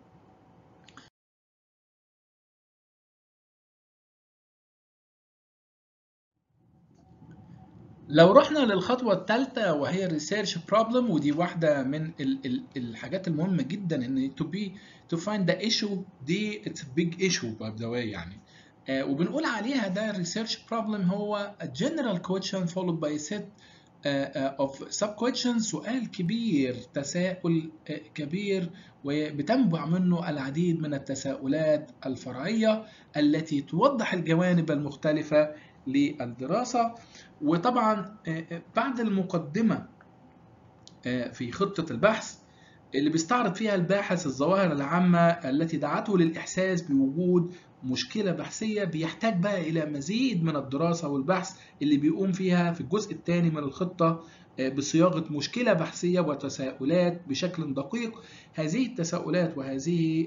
لو رحنا للخطوة الثالثة وهي الريسيرش بروبلم ودي واحدة من ال ال الحاجات المهمة جدا ان to be to find the issue دي it's a big issue by the way يعني آه وبنقول عليها ده الريسيرش بروبلم هو a general question followed by a set uh, of sub questions سؤال كبير تساؤل uh, كبير وبتنبع منه العديد من التساؤلات الفرعية التي توضح الجوانب المختلفة للدراسة وطبعا بعد المقدمة في خطة البحث اللي بيستعرض فيها الباحث الظواهر العامة التي دعته للإحساس بوجود مشكلة بحثية بيحتاج بقى إلى مزيد من الدراسة والبحث اللي بيقوم فيها في الجزء الثاني من الخطة بصياغة مشكلة بحثية وتساؤلات بشكل دقيق هذه التساؤلات وهذه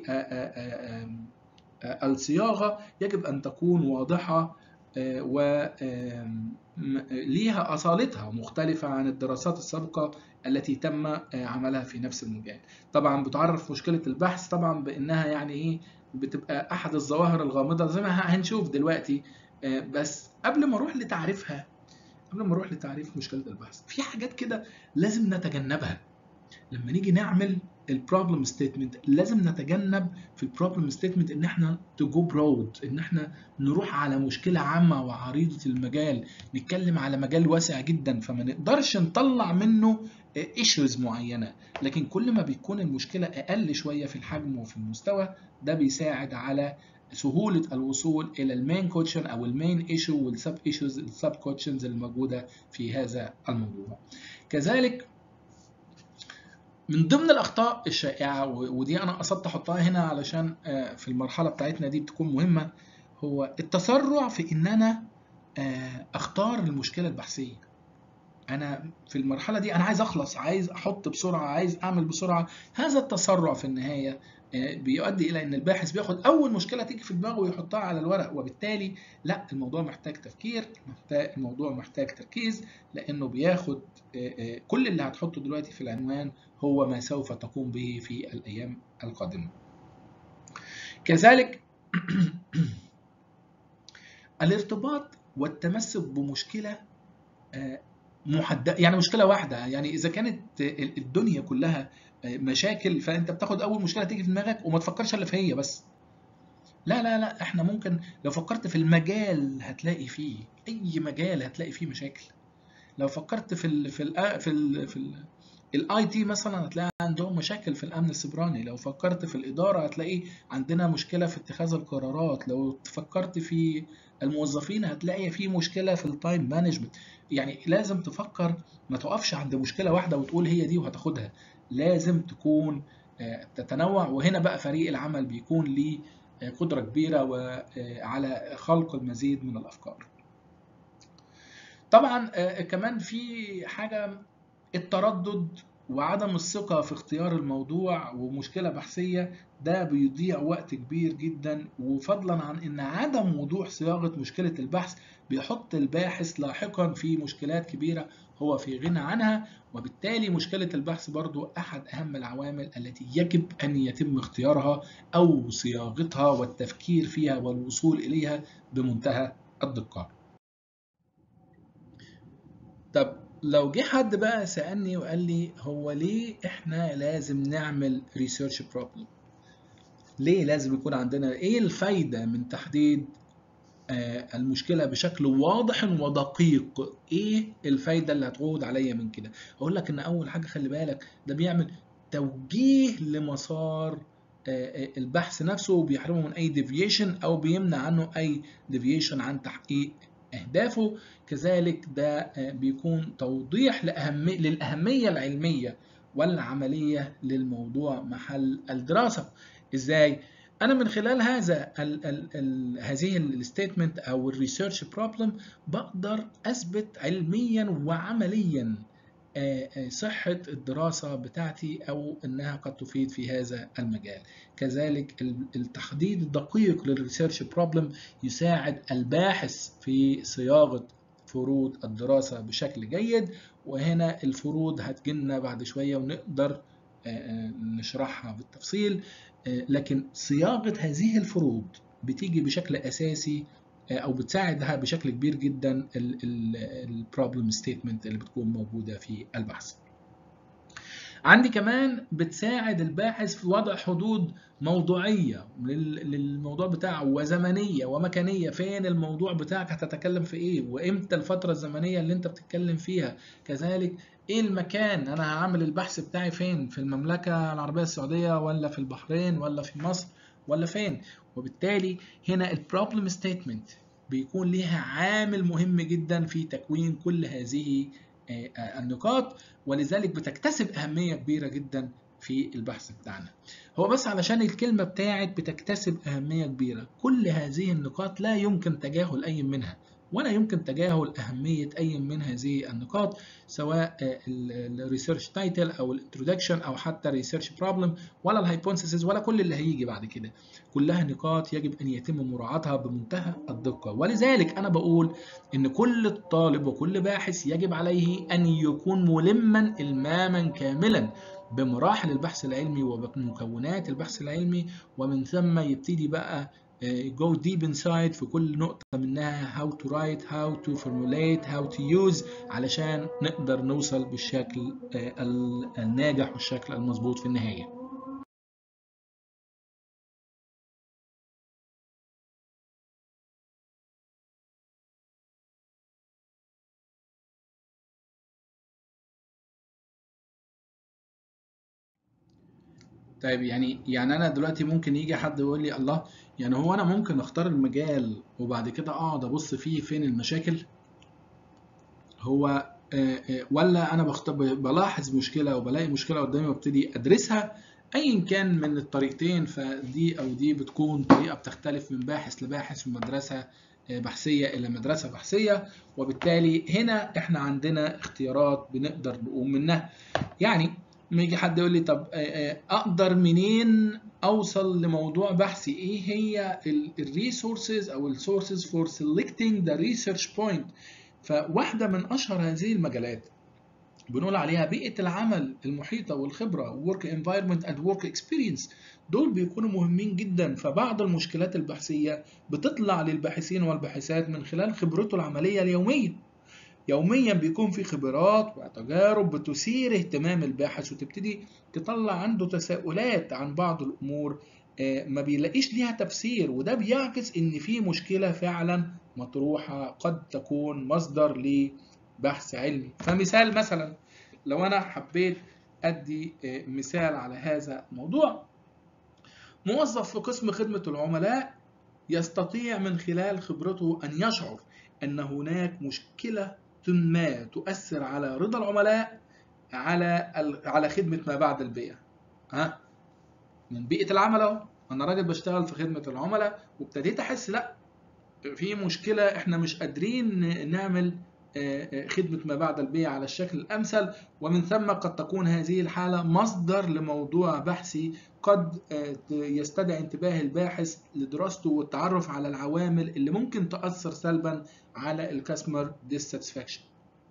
الصياغة يجب أن تكون واضحة وليها أصالتها مختلفة عن الدراسات السابقة التي تم عملها في نفس المجال طبعا بتعرف مشكلة البحث طبعا بأنها يعني إيه بتبقى أحد الظواهر الغامضة زي ما هنشوف دلوقتي بس قبل ما أروح لتعريفها قبل ما أروح لتعريف مشكلة البحث في حاجات كده لازم نتجنبها لما نيجي نعمل البروبلم ستيتمنت لازم نتجنب في البروبلم ستيتمنت ان احنا تو جو برود ان احنا نروح على مشكله عامه وعريضه المجال نتكلم على مجال واسع جدا فما نقدرش نطلع منه ايشوز معينه لكن كل ما بيكون المشكله اقل شويه في الحجم وفي المستوى ده بيساعد على سهوله الوصول الى المين كوتشن او المين ايشو والسب ايشوز السب كوتشنز الموجوده في هذا الموضوع كذلك من ضمن الاخطاء الشائعه ودي انا قصدت احطها هنا علشان في المرحله بتاعتنا دي تكون مهمه هو التسرع في ان انا اختار المشكله البحثيه انا في المرحله دي انا عايز اخلص عايز احط بسرعه عايز اعمل بسرعه هذا التسرع في النهايه بيؤدي الى ان الباحث بياخد اول مشكله تيجي في دماغه ويحطها على الورق وبالتالي لا الموضوع محتاج تفكير الموضوع محتاج تركيز لانه بياخد كل اللي هتحطه دلوقتي في العنوان هو ما سوف تقوم به في الايام القادمه كذلك الارتباط والتمسك بمشكله محدده يعني مشكله واحده يعني اذا كانت الدنيا كلها مشاكل فانت بتاخد اول مشكله تيجي في دماغك وما تفكرش الا في هي ببس لا لا لا احنا ممكن لو فكرت في المجال هتلاقي فيه اي مجال هتلاقي فيه مشاكل لو فكرت في ال في ال في ال في ال الاي تي مثلا هتلاقي عندهم مشاكل في الامن السيبراني لو فكرت في الاداره هتلاقي عندنا مشكله في اتخاذ القرارات لو فكرت في الموظفين هتلاقي في مشكله في التايم مانجمنت يعني لازم تفكر ما تقفش عند مشكله واحده وتقول هي دي وهتاخدها لازم تكون تتنوع وهنا بقى فريق العمل بيكون ليه قدره كبيره وعلى خلق المزيد من الافكار طبعا كمان في حاجه التردد وعدم الثقة في اختيار الموضوع ومشكلة بحثية ده بيضيع وقت كبير جدا وفضلا عن ان عدم وضوح صياغة مشكلة البحث بيحط الباحث لاحقا في مشكلات كبيرة هو في غنى عنها وبالتالي مشكلة البحث برضو أحد أهم العوامل التي يجب أن يتم اختيارها أو صياغتها والتفكير فيها والوصول إليها بمنتهى الدقة طب لو جه حد بقى سألني وقال لي هو ليه احنا لازم نعمل ريسيرش بروبلم ليه لازم يكون عندنا ايه الفايدة من تحديد آه المشكلة بشكل واضح ودقيق ايه الفايدة اللي هتعود عليا من كده اقول لك ان اول حاجة خلي بالك ده بيعمل توجيه لمسار آه البحث نفسه وبيحرمه من اي ديفيشن او بيمنع عنه اي ديفيشن عن تحقيق أهدافه كذلك ده بيكون توضيح لأهمية للأهمية العلمية والعملية للموضوع محل الدراسة إزاي؟ أنا من خلال هذا ال ال ال هذه الستيتمنت أو الريسيرش بروبلم بقدر أثبت علميا وعمليا صحة الدراسة بتاعتي أو أنها قد تفيد في هذا المجال كذلك التحديد الدقيق للريسيرش بروبلم يساعد الباحث في صياغة فروض الدراسة بشكل جيد وهنا الفروض هتجينا بعد شوية ونقدر نشرحها بالتفصيل لكن صياغة هذه الفروض بتيجي بشكل أساسي او بتساعدها بشكل كبير جدا البروبلم ستيتمنت اللي بتكون موجوده في البحث عندي كمان بتساعد الباحث في وضع حدود موضوعيه للموضوع بتاعه وزمنيه ومكانيه فين الموضوع بتاعك هتتكلم في ايه وامتى الفتره الزمنيه اللي انت بتتكلم فيها كذلك ايه المكان انا هعمل البحث بتاعي فين في المملكه العربيه السعوديه ولا في البحرين ولا في مصر ولا فين وبالتالي هنا البروبلم ستيتمنت بيكون ليها عامل مهم جدا في تكوين كل هذه النقاط ولذلك بتكتسب أهمية كبيرة جدا في البحث بتاعنا هو بس علشان الكلمة بتاعت بتكتسب أهمية كبيرة كل هذه النقاط لا يمكن تجاهل أي منها ولا يمكن تجاهل أهمية أي من هذه النقاط سواء الريسيرش تايتل أو الانترودكشن أو حتى الريسيرش بروبلم ولا الهايبوثيسيس ولا كل اللي هيجي بعد كده كلها نقاط يجب أن يتم مراعاتها بمنتهى الدقة ولذلك أنا بقول إن كل طالب وكل باحث يجب عليه أن يكون ملما إلماما كاملا بمراحل البحث العلمي وبمكونات البحث العلمي ومن ثم يبتدي بقى go deep inside في كل نقطة منها how to write how to formulate how to use علشان نقدر نوصل بالشكل الناجح والشكل المظبوط في النهاية طيب يعني يعني انا دلوقتي ممكن يجي حد يقول لي الله يعني هو انا ممكن اختار المجال وبعد كده اقعد ابص فيه فين المشاكل هو ولا انا بختار بلاحظ مشكله وبلاقي مشكله قدامي وابتدي ادرسها ايا كان من الطريقتين فدي او دي بتكون طريقه بتختلف من باحث لباحث من مدرسه بحثيه الى مدرسه بحثيه وبالتالي هنا احنا عندنا اختيارات بنقدر نقوم منها يعني لما يجي حد يقول لي طب اقدر منين اوصل لموضوع بحثي ايه هي الريسورسز او السورسز فور selecting ذا ريسيرش بوينت فواحده من اشهر هذه المجالات بنقول عليها بيئه العمل المحيطه والخبره work environment and work experience دول بيكونوا مهمين جدا فبعض المشكلات البحثيه بتطلع للباحثين والباحثات من خلال خبرته العمليه اليوميه يوميا بيكون في خبرات وتجارب بتثير اهتمام الباحث وتبتدي تطلع عنده تساؤلات عن بعض الامور ما بيلاقيش ليها تفسير وده بيعكس ان في مشكله فعلا مطروحه قد تكون مصدر لبحث علمي فمثال مثلا لو انا حبيت ادي مثال على هذا الموضوع موظف في قسم خدمه العملاء يستطيع من خلال خبرته أن يشعر أن هناك مشكلة ما تؤثر على رضا العملاء على على خدمة ما بعد البيع ها من بيئة العمل اهو أنا راجل بشتغل في خدمة العملاء وابتديت أحس لا في مشكلة إحنا مش قادرين نعمل خدمة ما بعد البيع على الشكل الأمثل ومن ثم قد تكون هذه الحالة مصدر لموضوع بحثي قد يستدعي انتباه الباحث لدراسته والتعرف على العوامل اللي ممكن تأثر سلبا على الكاستمر ديساتسفاكشن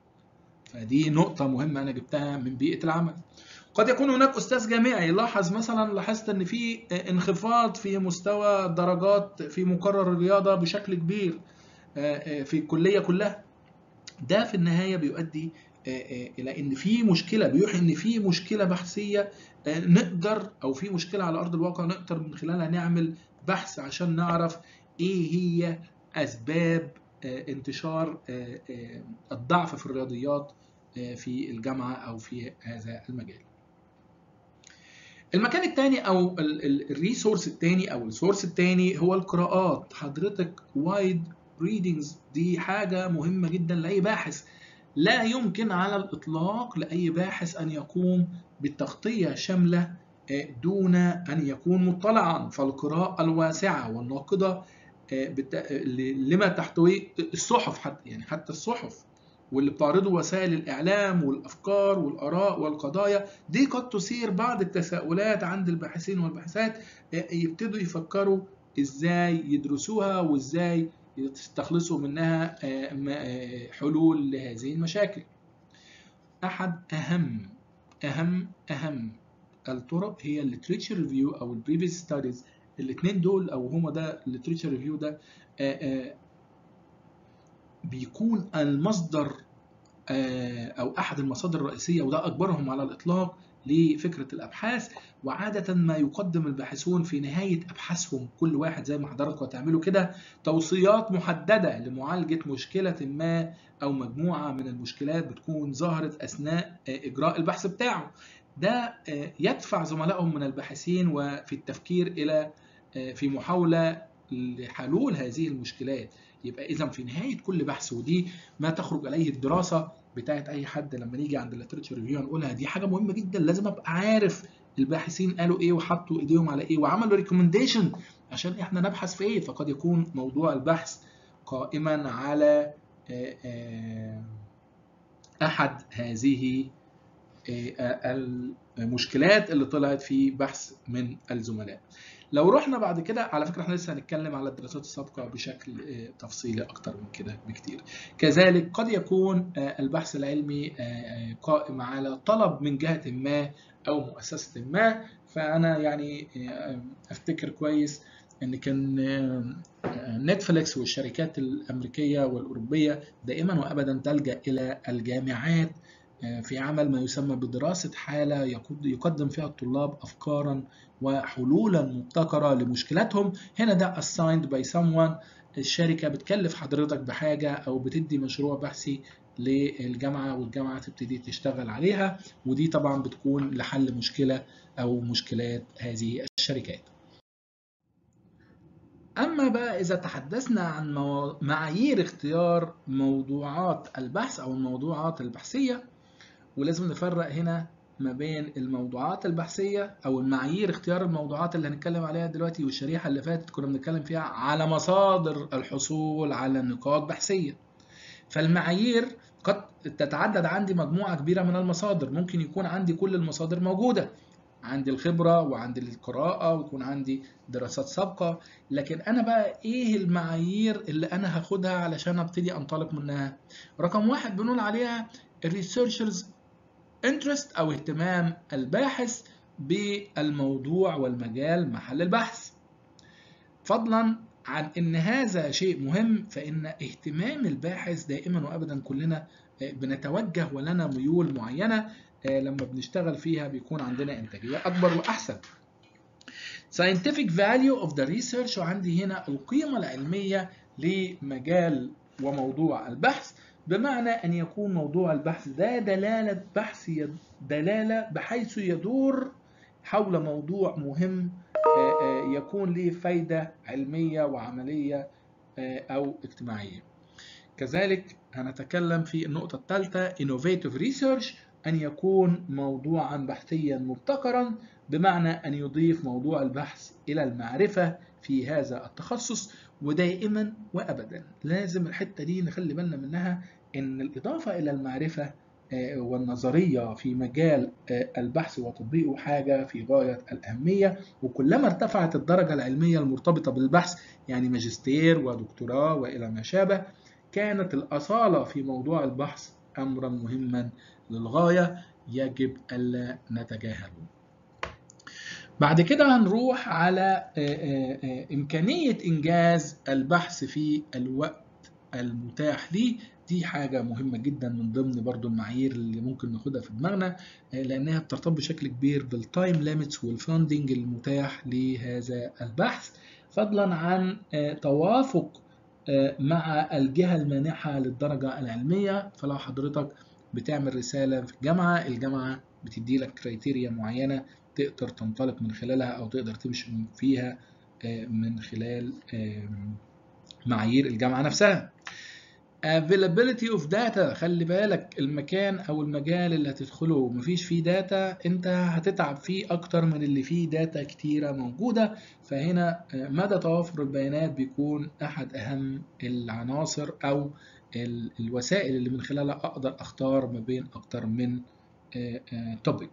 فدي نقطة مهمة أنا جبتها من بيئة العمل قد يكون هناك أستاذ جامعي لاحظ مثلا لاحظت أن في انخفاض في مستوى الدرجات في مقرر الرياضة بشكل كبير في الكلية كلها ده في النهايه بيؤدي الى ان في مشكله بيوحي ان في مشكله بحثيه نقدر او في مشكله على ارض الواقع نقدر من خلالها نعمل بحث عشان نعرف ايه هي اسباب انتشار الضعف في الرياضيات في الجامعه او في هذا المجال. المكان الثاني او الريسورس الثاني او السورس الثاني هو القراءات حضرتك وايد ريدنجز دي حاجة مهمة جدا لأي باحث لا يمكن على الإطلاق لأي باحث أن يقوم بالتغطية شاملة دون أن يكون مطلعا فالقراءة الواسعة والناقدة لما تحتويه الصحف حتى يعني حتى الصحف واللي بتعرضه وسائل الإعلام والأفكار والآراء والقضايا دي قد تثير بعض التساؤلات عند الباحثين والباحثات يبتدوا يفكروا إزاي يدرسوها وإزاي يستخلصوا منها حلول لهذه المشاكل أحد أهم أهم أهم الطرق هي الليتريتشر ريفيو أو البريفيس ستاديز الاثنين دول أو هما ده الليتريتشر ريفيو ده بيكون المصدر أو أحد المصادر الرئيسية وده أكبرهم على الإطلاق لفكرة الأبحاث وعادة ما يقدم الباحثون في نهاية أبحاثهم كل واحد زي ما حضراتكم هتعملوا كده توصيات محددة لمعالجة مشكلة ما أو مجموعة من المشكلات بتكون ظهرت أثناء إجراء البحث بتاعه ده يدفع زملائهم من الباحثين وفي التفكير إلى في محاولة لحلول هذه المشكلات يبقى إذا في نهاية كل بحث ودي ما تخرج عليه الدراسة بتاعت اي حد لما نيجي عند الليترشر ريفيو نقولها دي حاجه مهمه جدا لازم ابقى عارف الباحثين قالوا ايه وحطوا ايديهم على ايه وعملوا ريكومنديشن عشان احنا نبحث في ايه فقد يكون موضوع البحث قائما على احد هذه المشكلات اللي طلعت في بحث من الزملاء لو رحنا بعد كده على فكره احنا لسه هنتكلم على الدراسات السابقه بشكل تفصيلي اكتر من كده بكتير كذلك قد يكون البحث العلمي قائم على طلب من جهه ما او مؤسسه ما فانا يعني افتكر كويس ان كان نتفليكس والشركات الامريكيه والاوروبيه دائما وابدا تلجا الى الجامعات في عمل ما يسمى بدراسة حالة يقدم فيها الطلاب أفكارا وحلولا مبتكرة لمشكلاتهم هنا ده assigned by someone الشركة بتكلف حضرتك بحاجة أو بتدي مشروع بحثي للجامعة والجامعة تبتدي تشتغل عليها ودي طبعا بتكون لحل مشكلة أو مشكلات هذه الشركات أما بقى إذا تحدثنا عن معايير اختيار موضوعات البحث أو الموضوعات البحثية ولازم نفرق هنا ما بين الموضوعات البحثية أو المعايير اختيار الموضوعات اللي هنتكلم عليها دلوقتي والشريحة اللي فاتت كنا بنتكلم فيها على مصادر الحصول على نقاط بحثية فالمعايير قد تتعدد عندي مجموعة كبيرة من المصادر ممكن يكون عندي كل المصادر موجودة عندي الخبرة وعندي القراءة ويكون عندي دراسات سابقة لكن أنا بقى إيه المعايير اللي أنا هاخدها علشان أبتدي أنطلق منها رقم واحد بنقول عليها الريسيرشرز انترست أو اهتمام الباحث بالموضوع والمجال محل البحث فضلا عن ان هذا شيء مهم فان اهتمام الباحث دائما وابدا كلنا بنتوجه ولنا ميول معينه لما بنشتغل فيها بيكون عندنا انتاجيه اكبر واحسن. scientific value of the research وعندي هنا القيمه العلميه لمجال وموضوع البحث بمعنى ان يكون موضوع البحث ده دلاله بحث دلاله بحيث يدور حول موضوع مهم يكون له فايدة علمية وعملية أو اجتماعية كذلك هنتكلم في النقطة الثالثة innovative research أن يكون موضوعا بحثيا مبتكرا بمعنى أن يضيف موضوع البحث إلى المعرفة في هذا التخصص ودائما وأبدا لازم الحتة دي نخلي بالنا منها أن الإضافة إلى المعرفة والنظرية في مجال البحث وتطبيقه حاجة في غاية الأهمية وكلما ارتفعت الدرجة العلمية المرتبطة بالبحث يعني ماجستير ودكتوراه وإلى ما شابه كانت الأصالة في موضوع البحث أمرا مهما للغاية يجب ألا نتجاهله بعد كده هنروح على إمكانية إنجاز البحث في الوقت المتاح ليه دي حاجة مهمة جدا من ضمن برضو المعايير اللي ممكن ناخدها في دماغنا لأنها بترتبط بشكل كبير بالتايم ليميتس والفاندنج المتاح لهذا البحث فضلا عن توافق مع الجهة المانحة للدرجة العلمية فلو حضرتك بتعمل رسالة في الجامعة الجامعة بتدي لك كريتيريا معينة تقدر تنطلق من خلالها أو تقدر تمشي فيها من خلال معايير الجامعة نفسها availability of data خلي بالك المكان او المجال اللي هتدخله مفيش فيه داتا انت هتتعب فيه اكتر من اللي فيه داتا كتيرة موجودة فهنا مدى توافر البيانات بيكون احد اهم العناصر او الوسائل اللي من خلالها اقدر اختار ما بين اكتر من توبيك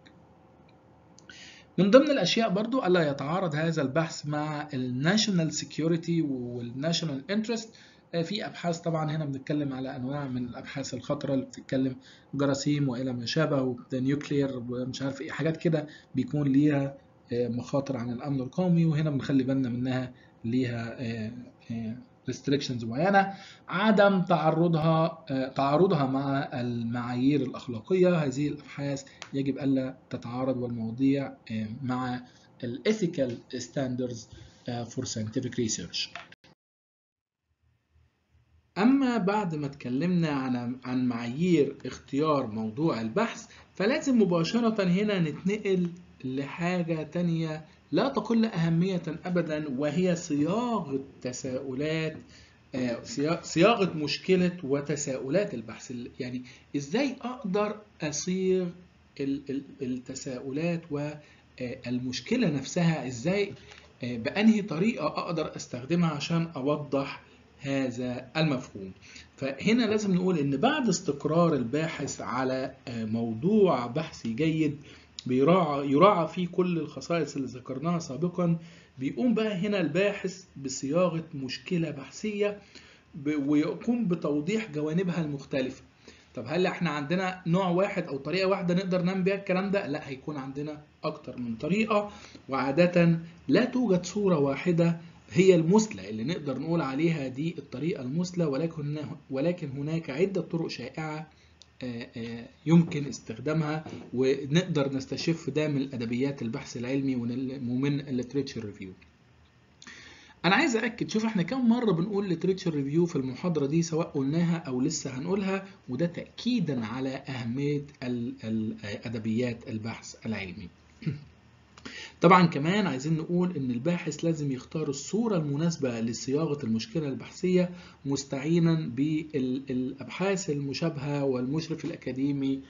من ضمن الاشياء برضو الا يتعارض هذا البحث مع الناشونال سيكيورتي والناشونال انترست في ابحاث طبعا هنا بنتكلم على انواع من الابحاث الخطره اللي بتتكلم جراثيم والى ما شابه ونيوكلير ومش عارف ايه حاجات كده بيكون ليها مخاطر عن الامن القومي وهنا بنخلي بالنا منها ليها ريستريكشنز معينه عدم تعرضها تعارضها مع المعايير الاخلاقيه هذه الابحاث يجب الا تتعارض والمواضيع مع الايثيكال ستاندردز فور ساينتفك ريسيرش أما بعد ما اتكلمنا عن عن معايير اختيار موضوع البحث فلازم مباشرة هنا نتنقل لحاجة تانية لا تقل أهمية أبدا وهي صياغة تساؤلات صياغة مشكلة وتساؤلات البحث يعني إزاي أقدر أصيغ التساؤلات والمشكلة نفسها إزاي بأنهي طريقة أقدر أستخدمها عشان أوضح هذا المفهوم فهنا لازم نقول ان بعد استقرار الباحث على موضوع بحثي جيد بيراعى يراعى فيه كل الخصائص اللي ذكرناها سابقا بيقوم بقى هنا الباحث بصياغه مشكله بحثيه ويقوم بتوضيح جوانبها المختلفه طب هل احنا عندنا نوع واحد او طريقه واحده نقدر نعمل بيها الكلام ده لا هيكون عندنا اكتر من طريقه وعاده لا توجد صوره واحده هي المثلى اللي نقدر نقول عليها دي الطريقة المثلى ولكن ولكن هناك عدة طرق شائعة يمكن استخدامها ونقدر نستشف ده من الأدبيات البحث العلمي ومن الليتريتشر ريفيو. أنا عايز أأكد شوف إحنا كم مرة بنقول ليتريتشر ريفيو في المحاضرة دي سواء قلناها أو لسه هنقولها وده تأكيدا على أهمية الأدبيات البحث العلمي. طبعا كمان عايزين نقول ان الباحث لازم يختار الصورة المناسبة لصياغة المشكلة البحثية مستعينا بالابحاث المشابهة والمشرف الاكاديمي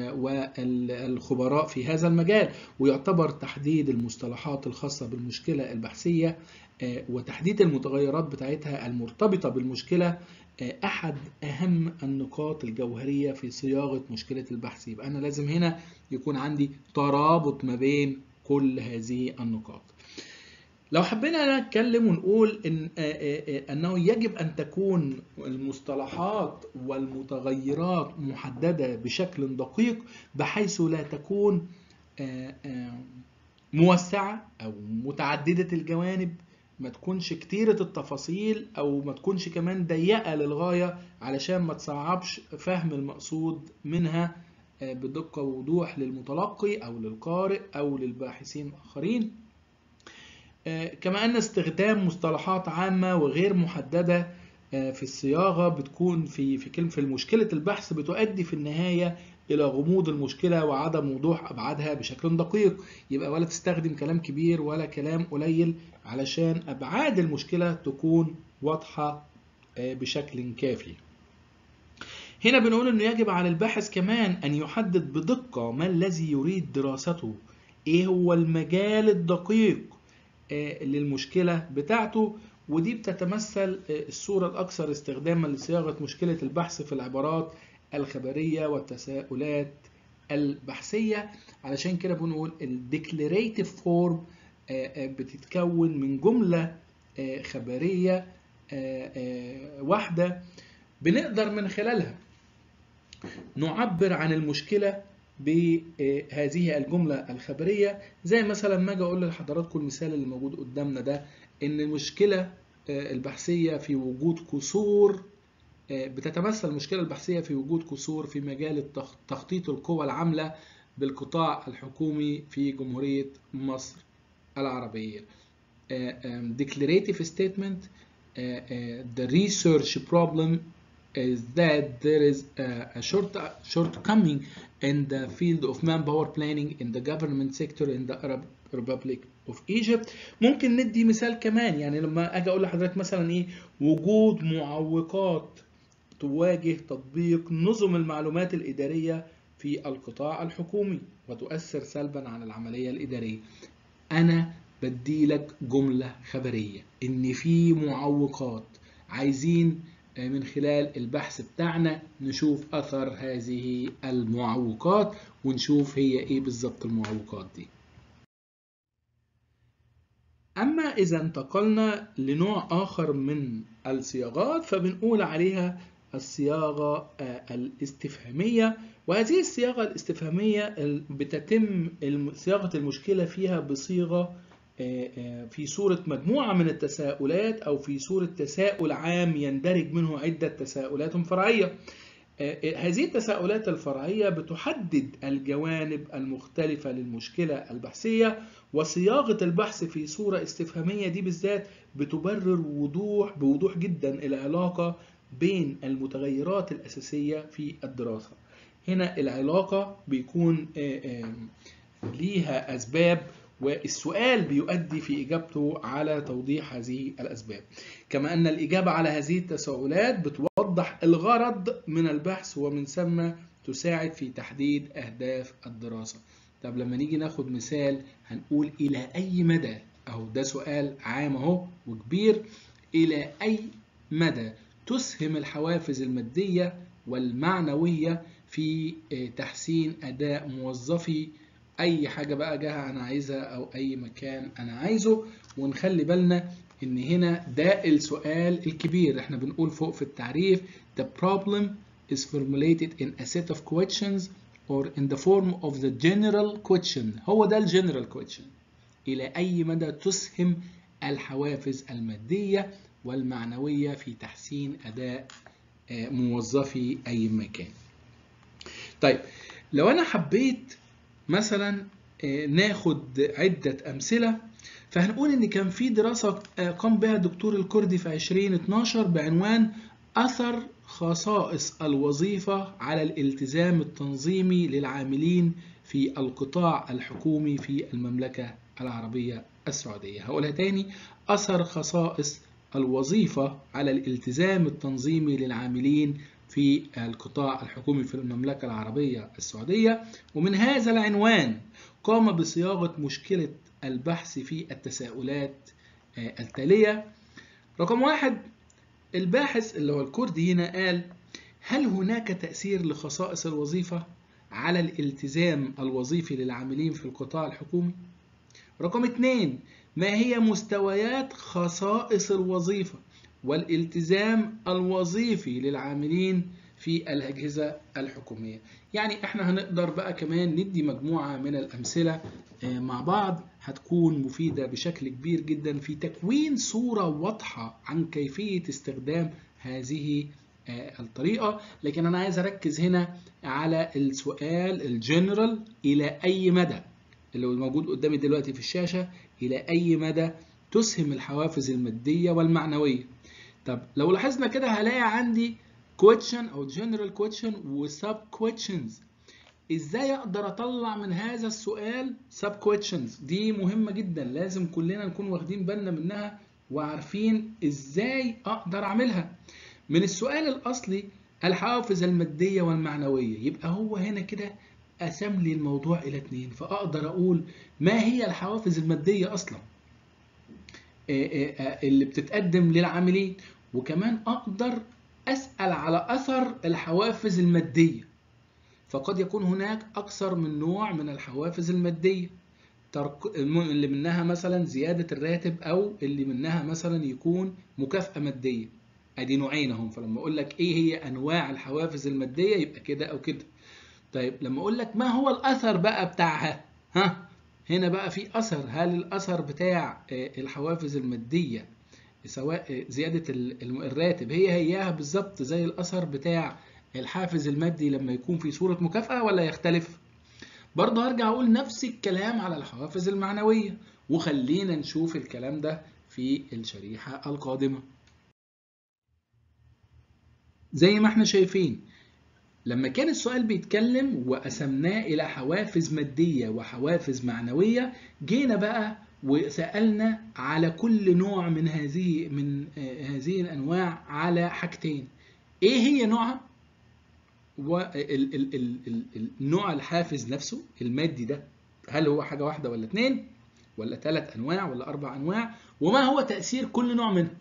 والخبراء في هذا المجال ويعتبر تحديد المصطلحات الخاصة بالمشكلة البحثية وتحديد المتغيرات بتاعتها المرتبطة بالمشكلة أحد أهم النقاط الجوهرية في صياغة مشكلة البحث يبقى أنا لازم هنا يكون عندي ترابط ما بين كل هذه النقاط لو حبينا نتكلم ونقول إن أنه يجب أن تكون المصطلحات والمتغيرات محددة بشكل دقيق بحيث لا تكون موسعة أو متعددة الجوانب ما تكونش كتيرة التفاصيل أو ما تكونش كمان ضيقة للغاية علشان ما تصعبش فهم المقصود منها بدقة ووضوح للمتلقي أو للقارئ أو للباحثين الآخرين كما أن استخدام مصطلحات عامة وغير محددة في الصياغة بتكون في في كلمة في مشكلة البحث بتؤدي في النهاية الى غموض المشكله وعدم وضوح ابعادها بشكل دقيق يبقى ولا تستخدم كلام كبير ولا كلام قليل علشان ابعاد المشكله تكون واضحه بشكل كافي هنا بنقول انه يجب على الباحث كمان ان يحدد بدقه ما الذي يريد دراسته ايه هو المجال الدقيق للمشكله بتاعته ودي بتتمثل الصورة الأكثر استخداما لصياغة مشكلة البحث في العبارات الخبرية والتساؤلات البحثية علشان كده بنقول الديكلاريتيف فورم بتتكون من جملة خبرية واحدة بنقدر من خلالها نعبر عن المشكلة بهذه الجملة الخبرية زي مثلا ما اجي اقول لحضراتكم المثال اللي موجود قدامنا ده ان المشكلة البحثية في وجود قصور بتتمثل المشكلة البحثية في وجود قصور في مجال تخطيط القوى العاملة بالقطاع الحكومي في جمهورية مصر العربية. Declarative statement the research problem is that there is a short shortcoming in the field of manpower planning in the government sector in the Arab Republic of Egypt ممكن ندي مثال كمان يعني لما اجي اقول لحضرتك مثلا ايه وجود معوقات تواجه تطبيق نظم المعلومات الإدارية في القطاع الحكومي وتؤثر سلبا على العملية الإدارية أنا بديلك جملة خبرية إن في معوقات عايزين من خلال البحث بتاعنا نشوف أثر هذه المعوقات ونشوف هي إيه بالظبط المعوقات دي أما إذا انتقلنا لنوع آخر من الصياغات فبنقول عليها الصياغة الاستفهامية وهذه الصياغة الاستفهامية بتتم صياغة المشكلة فيها بصيغة في صورة مجموعة من التساؤلات أو في صورة تساؤل عام يندرج منه عدة تساؤلات فرعية هذه التساؤلات الفرعية بتحدد الجوانب المختلفة للمشكلة البحثية وصياغة البحث في صورة استفهامية دي بالذات بتبرر وضوح بوضوح جدا العلاقة بين المتغيرات الأساسية في الدراسة هنا العلاقة بيكون ليها أسباب والسؤال بيؤدي في إجابته على توضيح هذه الأسباب كما أن الإجابة على هذه التساؤلات بتوضح الغرض من البحث ومن ثم تساعد في تحديد أهداف الدراسة طب لما نيجي ناخد مثال هنقول إلى أي مدى أهو ده سؤال عام أهو وكبير إلى أي مدى تسهم الحوافز المادية والمعنوية في تحسين أداء موظفي أي حاجة بقى جهة أنا عايزها أو أي مكان أنا عايزه ونخلي بالنا إن هنا ده السؤال الكبير إحنا بنقول فوق في التعريف the problem is formulated in a set of questions or in the form of the general question هو ده الجنرال question إلى أي مدى تسهم الحوافز المادية والمعنوية في تحسين أداء موظفي أي مكان. طيب لو أنا حبيت مثلا ناخد عدة أمثلة فهنقول إن كان في دراسة قام بها الدكتور الكردي في 2012 بعنوان أثر خصائص الوظيفة على الالتزام التنظيمي للعاملين في القطاع الحكومي في المملكة العربية السعودية. هقولها تاني أثر خصائص الوظيفة على الالتزام التنظيمي للعاملين في القطاع الحكومي في المملكة العربية السعودية ومن هذا العنوان قام بصياغة مشكلة البحث في التساؤلات التالية رقم واحد الباحث اللي هو الكردي هنا قال هل هناك تأثير لخصائص الوظيفة على الالتزام الوظيفي للعاملين في القطاع الحكومي؟ رقم اثنين ما هي مستويات خصائص الوظيفة والالتزام الوظيفي للعاملين في الأجهزة الحكومية يعني احنا هنقدر بقى كمان ندي مجموعة من الأمثلة مع بعض هتكون مفيدة بشكل كبير جدا في تكوين صورة واضحة عن كيفية استخدام هذه الطريقة لكن أنا عايز أركز هنا على السؤال الجنرال إلى أي مدى اللي هو موجود قدامي دلوقتي في الشاشة إلى أي مدى تسهم الحوافز المادية والمعنوية طب لو لاحظنا كده هلاقي عندي question أو general question و sub questions ازاي اقدر اطلع من هذا السؤال سب كويشنز دي مهمه جدا لازم كلنا نكون واخدين بالنا منها وعارفين ازاي اقدر اعملها من السؤال الاصلي الحوافز الماديه والمعنويه يبقى هو هنا كده قسم لي الموضوع الى اتنين فاقدر اقول ما هي الحوافز الماديه اصلا اللي بتتقدم للعاملين وكمان اقدر اسال على اثر الحوافز الماديه فقد يكون هناك اكثر من نوع من الحوافز الماديه اللي منها مثلا زياده الراتب او اللي منها مثلا يكون مكافاه ماديه ادي نوعين اهم فلما اقول لك ايه هي انواع الحوافز الماديه يبقى كده او كده طيب لما اقول لك ما هو الاثر بقى بتاعها ها هنا بقى في اثر هل الاثر بتاع الحوافز الماديه سواء زياده الراتب هي هياها بالظبط زي الاثر بتاع الحافز المادي لما يكون في صوره مكافاه ولا يختلف برضه هرجع اقول نفس الكلام على الحوافز المعنويه وخلينا نشوف الكلام ده في الشريحه القادمه زي ما احنا شايفين لما كان السؤال بيتكلم وقسمناه إلى حوافز مادية وحوافز معنوية جينا بقى وسألنا على كل نوع من هذه من هذه الأنواع على حاجتين إيه هي نوعها؟ والنوع الحافز نفسه المادي ده هل هو حاجة واحدة ولا اتنين ولا ثلاث أنواع ولا أربع أنواع وما هو تأثير كل نوع منهم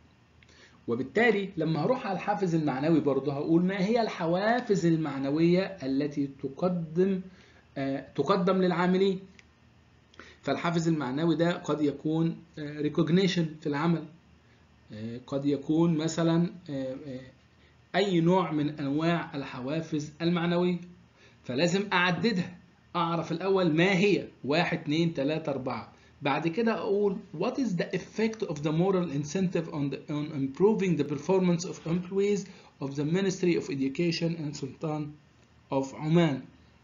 وبالتالي لما هروح على الحافز المعنوي برضه هقول ما هي الحوافز المعنوية التي تقدم آه تقدم للعاملين فالحافز المعنوي ده قد يكون ريكوجنيشن في العمل آه قد يكون مثلا آه أي نوع من أنواع الحوافز المعنوية فلازم أعددها أعرف الأول ما هي واحد اتنين تلاتة أربعة بعد كده اقول what is the effect of the moral incentive on, the, on improving the performance of employees of the Ministry of Education and Sultan of Oman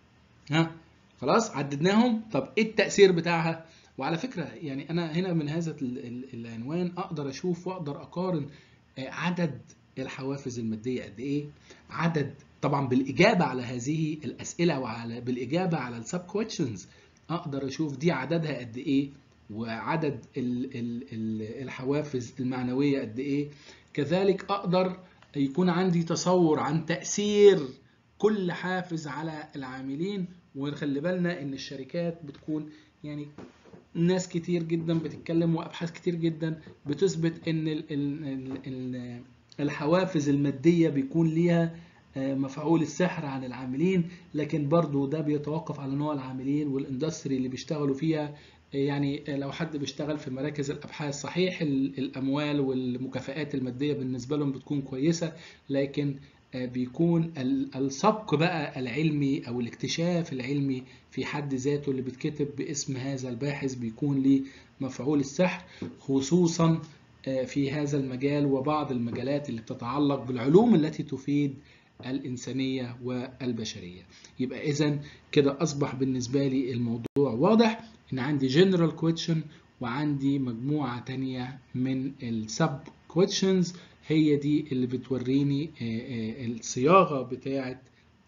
ها خلاص عددناهم طب ايه التأثير بتاعها وعلى فكرة يعني انا هنا من هذا العنوان اقدر اشوف واقدر اقارن عدد الحوافز المادية قد ايه عدد طبعا بالاجابة على هذه الاسئلة وعلى بالاجابة على السب كويشنز اقدر اشوف دي عددها قد ايه وعدد ال ال ال الحوافز المعنوية قد إيه كذلك أقدر يكون عندي تصور عن تأثير كل حافز على العاملين ونخلي بالنا إن الشركات بتكون يعني ناس كتير جدا بتتكلم وأبحاث كتير جدا بتثبت إن ال ال ال الحوافز المادية بيكون ليها مفعول السحر على العاملين لكن برضو ده بيتوقف على نوع العاملين والاندستري اللي بيشتغلوا فيها يعني لو حد بيشتغل في مراكز الابحاث صحيح الاموال والمكافآت الماديه بالنسبه لهم بتكون كويسه لكن بيكون السبق بقى العلمي او الاكتشاف العلمي في حد ذاته اللي بيتكتب باسم هذا الباحث بيكون ليه مفعول السحر خصوصا في هذا المجال وبعض المجالات اللي بتتعلق بالعلوم التي تفيد الإنسانية والبشرية يبقى إذا كده أصبح بالنسبة لي الموضوع واضح إن عندي general question وعندي مجموعة تانية من السب questions هي دي اللي بتوريني الصياغة بتاعة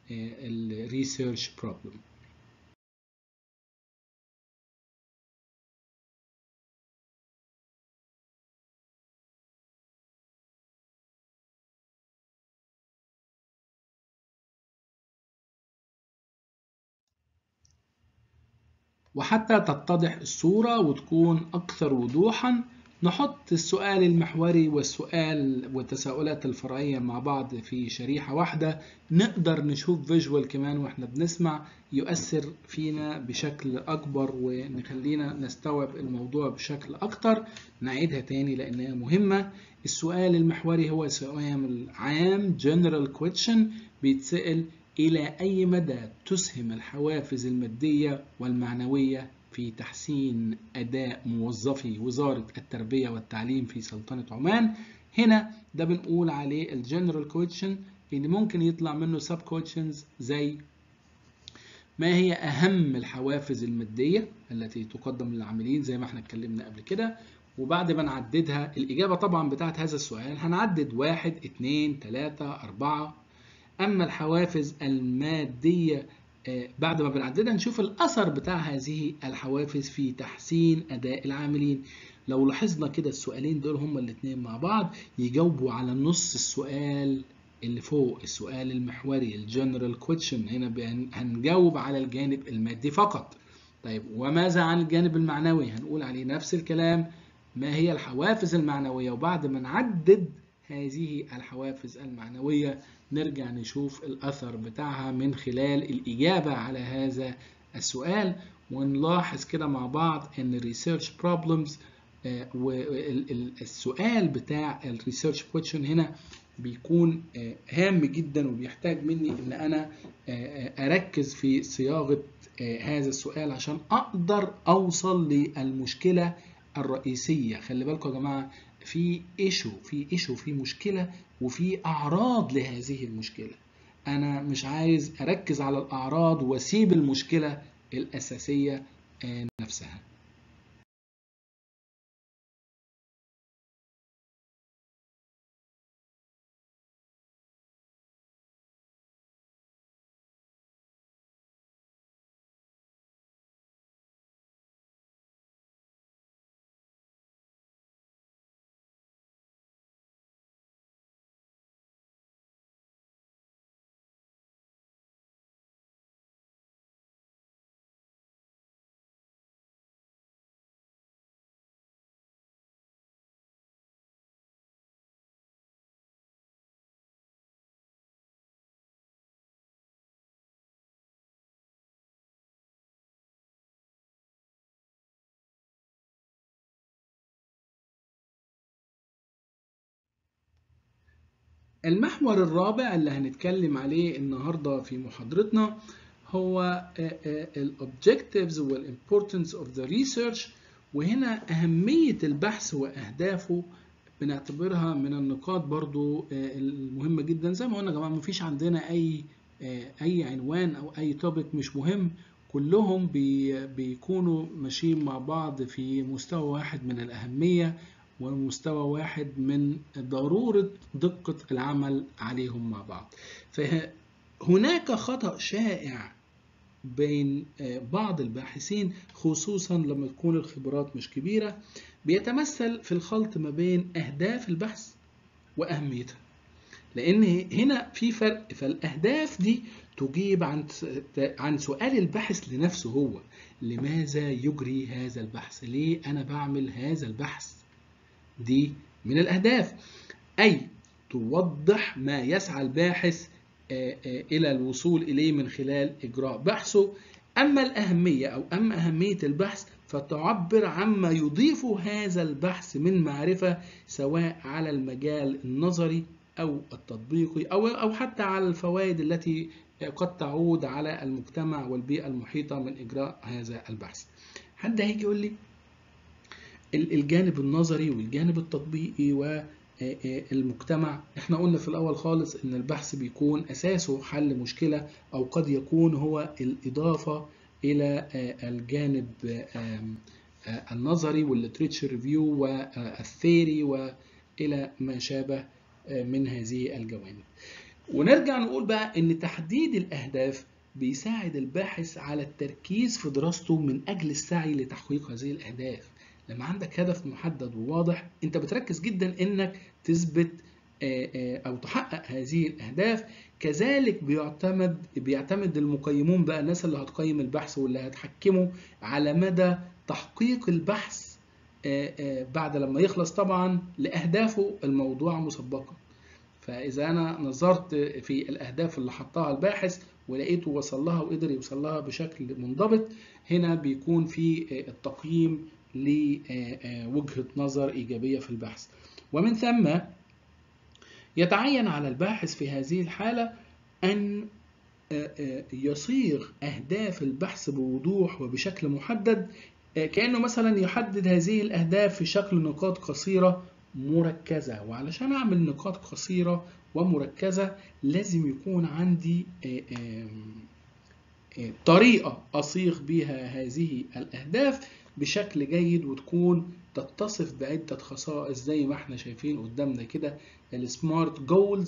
الريسيرش بروبلم وحتى تتضح الصورة وتكون أكثر وضوحا نحط السؤال المحوري والسؤال والتساؤلات الفرعية مع بعض في شريحة واحدة نقدر نشوف فيجوال كمان واحنا بنسمع يؤثر فينا بشكل أكبر ونخلينا نستوعب الموضوع بشكل أكتر نعيدها تاني لأنها مهمة السؤال المحوري هو سؤال عام general question بيتسأل إلى أي مدى تسهم الحوافز المادية والمعنوية في تحسين أداء موظفي وزارة التربية والتعليم في سلطنة عمان هنا ده بنقول عليه الجنرال كويشن اللي ممكن يطلع منه سب كويشنز زي ما هي أهم الحوافز المادية التي تقدم للعاملين زي ما احنا اتكلمنا قبل كده وبعد ما نعددها الإجابة طبعا بتاعت هذا السؤال هنعدد واحد اتنين تلاتة أربعة أما الحوافز المادية بعد ما بنعددها نشوف الأثر بتاع هذه الحوافز في تحسين أداء العاملين لو لاحظنا كده السؤالين دول هما الاتنين مع بعض يجاوبوا على نص السؤال اللي فوق السؤال المحوري الجنرال كويشن هنا هنجاوب على الجانب المادي فقط طيب وماذا عن الجانب المعنوي هنقول عليه نفس الكلام ما هي الحوافز المعنوية وبعد ما نعدد هذه الحوافز المعنوية نرجع نشوف الأثر بتاعها من خلال الإجابة على هذا السؤال ونلاحظ كده مع بعض إن الريسيرش بروبلمز والسؤال بتاع الريسيرش كويشن هنا بيكون هام جدا وبيحتاج مني ان انا اركز في صياغه هذا السؤال عشان اقدر اوصل للمشكله الرئيسيه خلي بالكم يا جماعه في ايشو في ايشو في مشكله وفي اعراض لهذه المشكله انا مش عايز اركز على الاعراض واسيب المشكله الاساسيه نفسها المحور الرابع اللي هنتكلم عليه النهارده في محاضرتنا هو الاوبجكتيفز والامبورتنس اوف ذا ريسيرش وهنا اهميه البحث واهدافه بنعتبرها من النقاط برضو المهمه جدا زي ما قلنا يا جماعه مفيش عندنا اي اي عنوان او اي توبيك مش مهم كلهم بي بيكونوا ماشيين مع بعض في مستوى واحد من الاهميه ومستوى واحد من ضرورة دقة العمل عليهم مع بعض فهناك خطأ شائع بين بعض الباحثين خصوصا لما تكون الخبرات مش كبيرة بيتمثل في الخلط ما بين أهداف البحث وأهميتها لأن هنا في فرق فالأهداف دي تجيب عن عن سؤال الباحث لنفسه هو لماذا يجري هذا البحث؟ ليه أنا بعمل هذا البحث؟ دي من الأهداف أي توضح ما يسعى الباحث إلى الوصول إليه من خلال إجراء بحثه أما الأهمية أو أما أهمية البحث فتعبر عما يضيف هذا البحث من معرفة سواء على المجال النظري أو التطبيقي أو أو حتى على الفوائد التي قد تعود على المجتمع والبيئة المحيطة من إجراء هذا البحث. حد هيجي يقول لي الجانب النظري والجانب التطبيقي والمجتمع احنا قلنا في الاول خالص ان البحث بيكون اساسه حل مشكله او قد يكون هو الاضافه الى الجانب النظري والليتريتشر ريفيو والثيري والى ما شابه من هذه الجوانب ونرجع نقول بقى ان تحديد الاهداف بيساعد الباحث على التركيز في دراسته من اجل السعي لتحقيق هذه الاهداف لما عندك هدف محدد وواضح انت بتركز جدا انك تثبت او تحقق هذه الاهداف كذلك بيعتمد بيعتمد المقيمون بقى الناس اللي هتقيم البحث واللي هتحكموا على مدى تحقيق البحث بعد لما يخلص طبعا لاهدافه الموضوع مسبقا فاذا انا نظرت في الاهداف اللي حطها الباحث ولقيته وصل لها وقدر يوصل لها بشكل منضبط هنا بيكون في التقييم لوجهة نظر إيجابية في البحث ومن ثم يتعين على الباحث في هذه الحالة أن يصيغ أهداف البحث بوضوح وبشكل محدد كأنه مثلا يحدد هذه الأهداف في شكل نقاط قصيرة مركزة وعلشان أعمل نقاط قصيرة ومركزة لازم يكون عندي طريقة أصيغ بها هذه الأهداف بشكل جيد وتكون تتصف بعدة خصائص زي ما احنا شايفين قدامنا كده السمارت جولز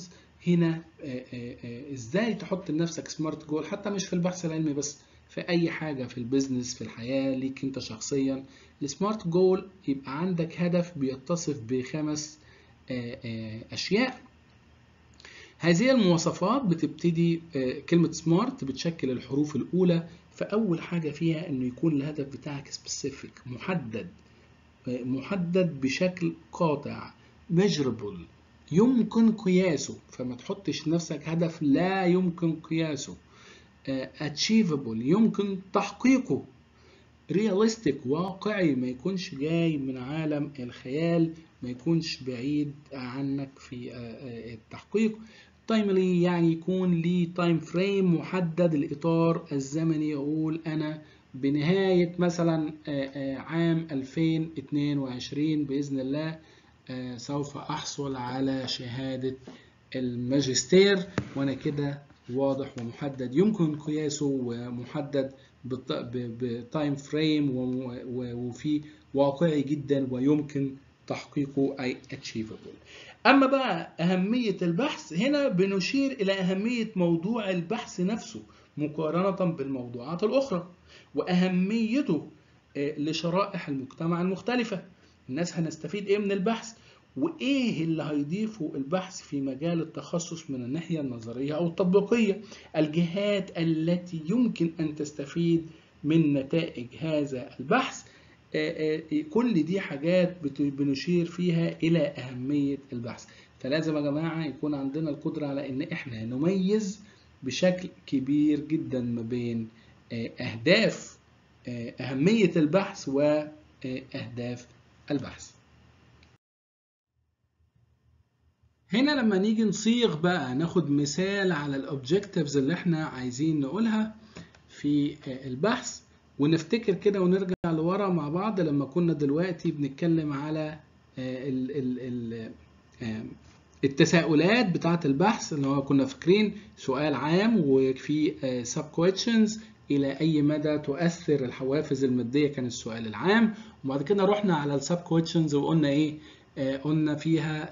هنا ازاي تحط لنفسك سمارت جول حتى مش في البحث العلمي بس في اي حاجه في البيزنس في الحياه ليك انت شخصيا السمارت جول يبقى عندك هدف بيتصف بخمس اشياء هذه المواصفات بتبتدي كلمة سمارت بتشكل الحروف الأولى فأول حاجة فيها إنه يكون الهدف بتاعك سبيسيفيك محدد محدد بشكل قاطع measurable يمكن قياسه فما تحطش لنفسك هدف لا يمكن قياسه achievable يمكن تحقيقه realistic واقعي ما يكونش جاي من عالم الخيال ما يكونش بعيد عنك في التحقيق تايملي يعني يكون ليه تايم فريم محدد الاطار الزمني يقول انا بنهايه مثلا عام 2022 باذن الله سوف احصل على شهاده الماجستير وانا كده واضح ومحدد يمكن قياسه ومحدد بتايم فريم وفي واقعي جدا ويمكن تحقيقه أي achievable أما بقى أهمية البحث هنا بنشير إلى أهمية موضوع البحث نفسه مقارنة بالموضوعات الأخرى وأهميته لشرائح المجتمع المختلفة الناس هنستفيد إيه من البحث وإيه اللي هيضيفه البحث في مجال التخصص من الناحية النظرية أو التطبيقية الجهات التي يمكن أن تستفيد من نتائج هذا البحث كل دي حاجات بنشير فيها إلى أهمية البحث فلازم يا جماعة يكون عندنا القدرة على إن إحنا نميز بشكل كبير جدا ما بين أهداف أهمية البحث وأهداف البحث هنا لما نيجي نصيغ بقى ناخد مثال على الأوبجكتيفز اللي إحنا عايزين نقولها في البحث ونفتكر كده ونرجع لورا مع بعض لما كنا دلوقتي بنتكلم على ال ال ال التساؤلات بتاعة البحث اللي هو كنا فاكرين سؤال عام وفي سب كويشنز إلى أي مدى تؤثر الحوافز المادية كان السؤال العام وبعد كده رحنا على السب كويشنز وقلنا إيه قلنا فيها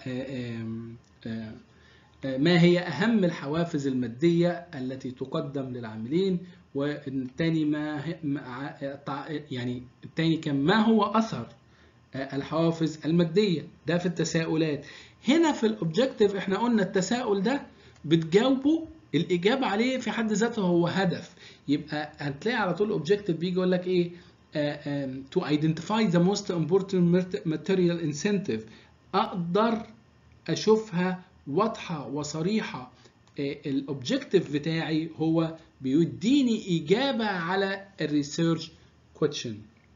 ما هي أهم الحوافز المادية التي تقدم للعاملين والتاني ما يعني التاني كان ما هو أثر الحوافز المادية ده في التساؤلات هنا في الأوبجكتيف احنا قلنا التساؤل ده بتجاوبه الإجابة عليه في حد ذاته هو هدف يبقى هتلاقي على طول الأوبجكتيف بيجي يقول لك إيه uh, um, to identify the most important material incentive أقدر أشوفها واضحة وصريحة الاوبجكتيف بتاعي هو بيديني إجابة على الريسيرش كويشن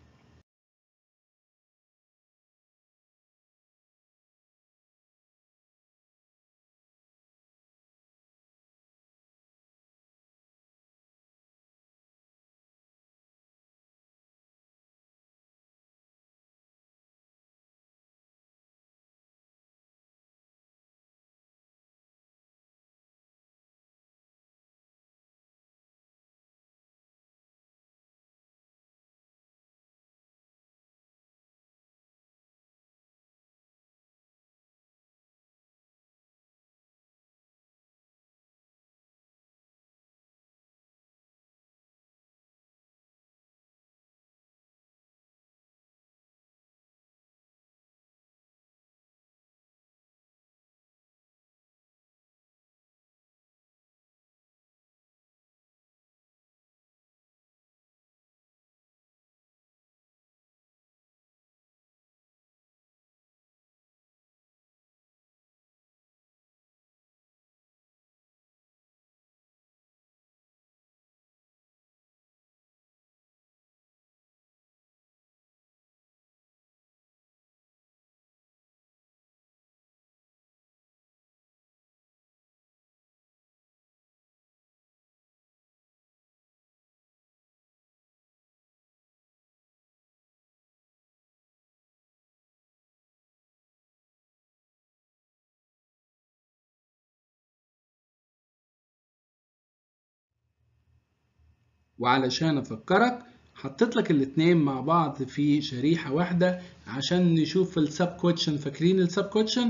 وعلشان افكرك حطيت لك الاتنين مع بعض في شريحة واحدة عشان نشوف السب كويشن فاكرين السب كويشن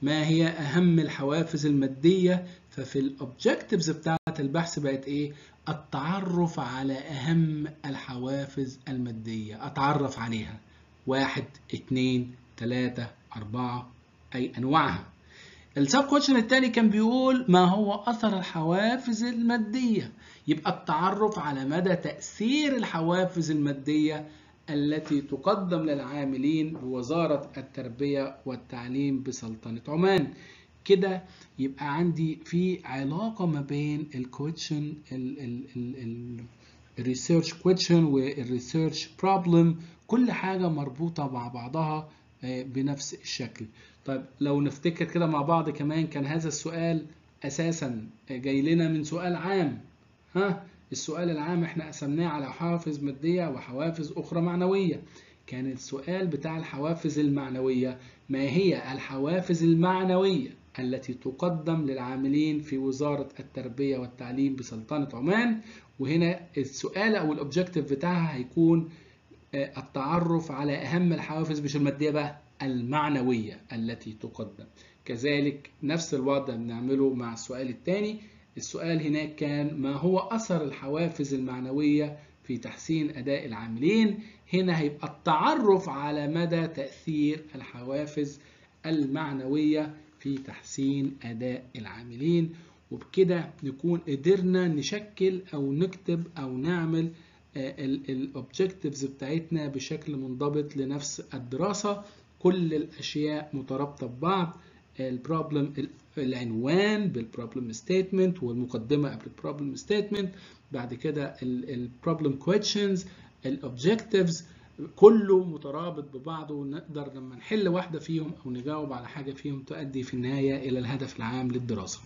ما هي أهم الحوافز المادية ففي الأوبجكتيفز بتاعة البحث بقت إيه التعرف على أهم الحوافز المادية أتعرف عليها واحد اتنين تلاتة أربعة أي أنواعها السب كويشن التاني كان بيقول ما هو أثر الحوافز المادية يبقى التعرف على مدى تأثير الحوافز المادية التي تقدم للعاملين بوزارة التربية والتعليم بسلطنة عمان كده يبقى عندي في علاقة ما بين الكويشن الريسيرش كويشن والريسيرش بروبلم كل حاجة مربوطة مع بعضها بنفس الشكل طيب لو نفتكر كده مع بعض كمان كان هذا السؤال أساسا جاي لنا من سؤال عام ها السؤال العام احنا قسمناه على حوافز مادية وحوافز أخرى معنوية كان السؤال بتاع الحوافز المعنوية ما هي الحوافز المعنوية التي تقدم للعاملين في وزارة التربية والتعليم بسلطنة عمان وهنا السؤال أو الأوبجيكتيف بتاعها هيكون التعرف على أهم الحوافز مش المادية بقى المعنوية التي تقدم كذلك نفس الوضع بنعمله مع السؤال الثاني السؤال هناك كان ما هو أثر الحوافز المعنوية في تحسين أداء العاملين هنا هيبقى التعرف على مدى تأثير الحوافز المعنوية في تحسين أداء العاملين وبكده نكون قدرنا نشكل أو نكتب أو نعمل الأوبجكتيفز بتاعتنا بشكل منضبط لنفس الدراسة كل الأشياء مترابطة ببعض البروبلم العنوان بالبروبلم ستيتمنت والمقدمه قبل البروبلم ستيتمنت بعد كده البروبلم كويشنز الاوبجكتيفز كله مترابط ببعضه ونقدر لما نحل واحده فيهم او نجاوب على حاجه فيهم تؤدي في النهايه الى الهدف العام للدراسه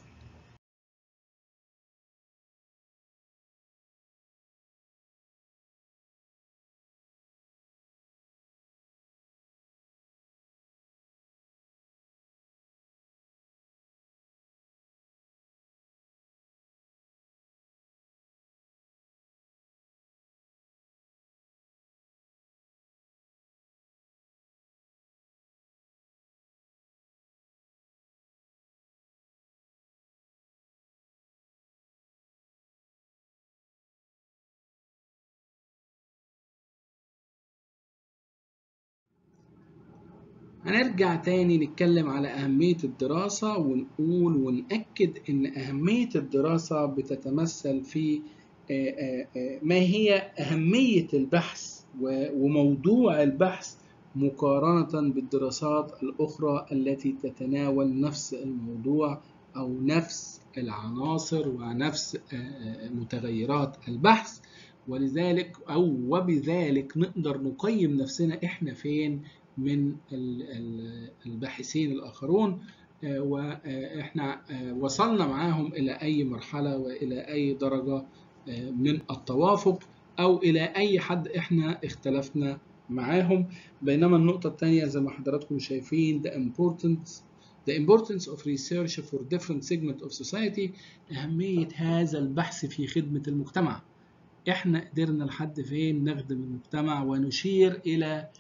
هنرجع تاني نتكلم على أهمية الدراسة ونقول ونأكد إن أهمية الدراسة بتتمثل في ما هي أهمية البحث وموضوع البحث مقارنة بالدراسات الأخرى التي تتناول نفس الموضوع أو نفس العناصر ونفس متغيرات البحث ولذلك أو وبذلك نقدر نقيم نفسنا إحنا فين من الباحثين الآخرون وإحنا وصلنا معاهم إلى أي مرحلة وإلى أي درجة من التوافق أو إلى أي حد إحنا اختلفنا معاهم بينما النقطة الثانية زي ما حضراتكم شايفين the importance the importance of research for different segment of society أهمية هذا البحث في خدمة المجتمع إحنا قدرنا لحد فين نخدم المجتمع ونشير إلى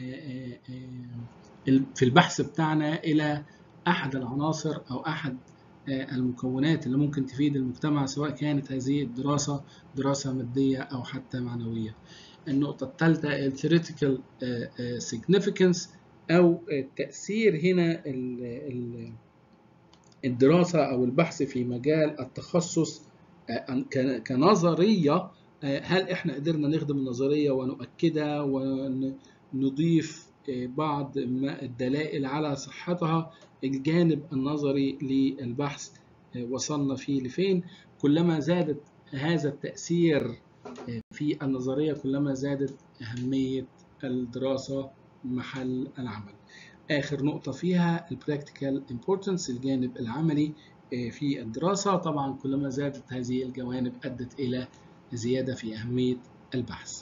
في البحث بتاعنا إلى أحد العناصر أو أحد المكونات اللي ممكن تفيد المجتمع سواء كانت هذه الدراسة دراسة مادية أو حتى معنوية. النقطة الثالثة ال theoretical significance أو التأثير هنا الدراسة أو البحث في مجال التخصص كنظرية هل إحنا قدرنا نخدم النظرية ونؤكدها ونضيف بعض الدلائل على صحتها الجانب النظري للبحث وصلنا فيه لفين كلما زادت هذا التأثير في النظرية كلما زادت أهمية الدراسة محل العمل آخر نقطة فيها البراكتيكال importance الجانب العملي في الدراسة طبعا كلما زادت هذه الجوانب أدت إلى زيادة في أهمية البحث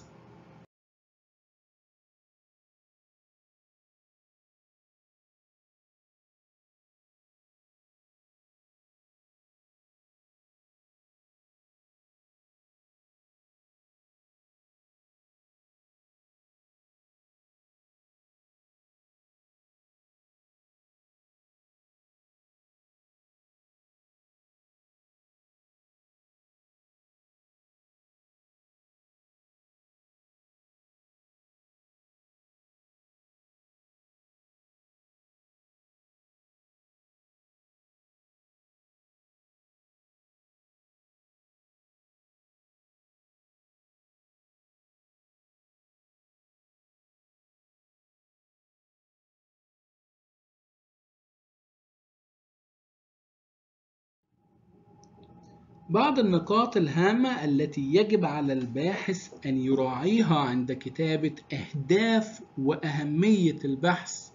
بعض النقاط الهامة التي يجب على الباحث أن يراعيها عند كتابة أهداف وأهمية البحث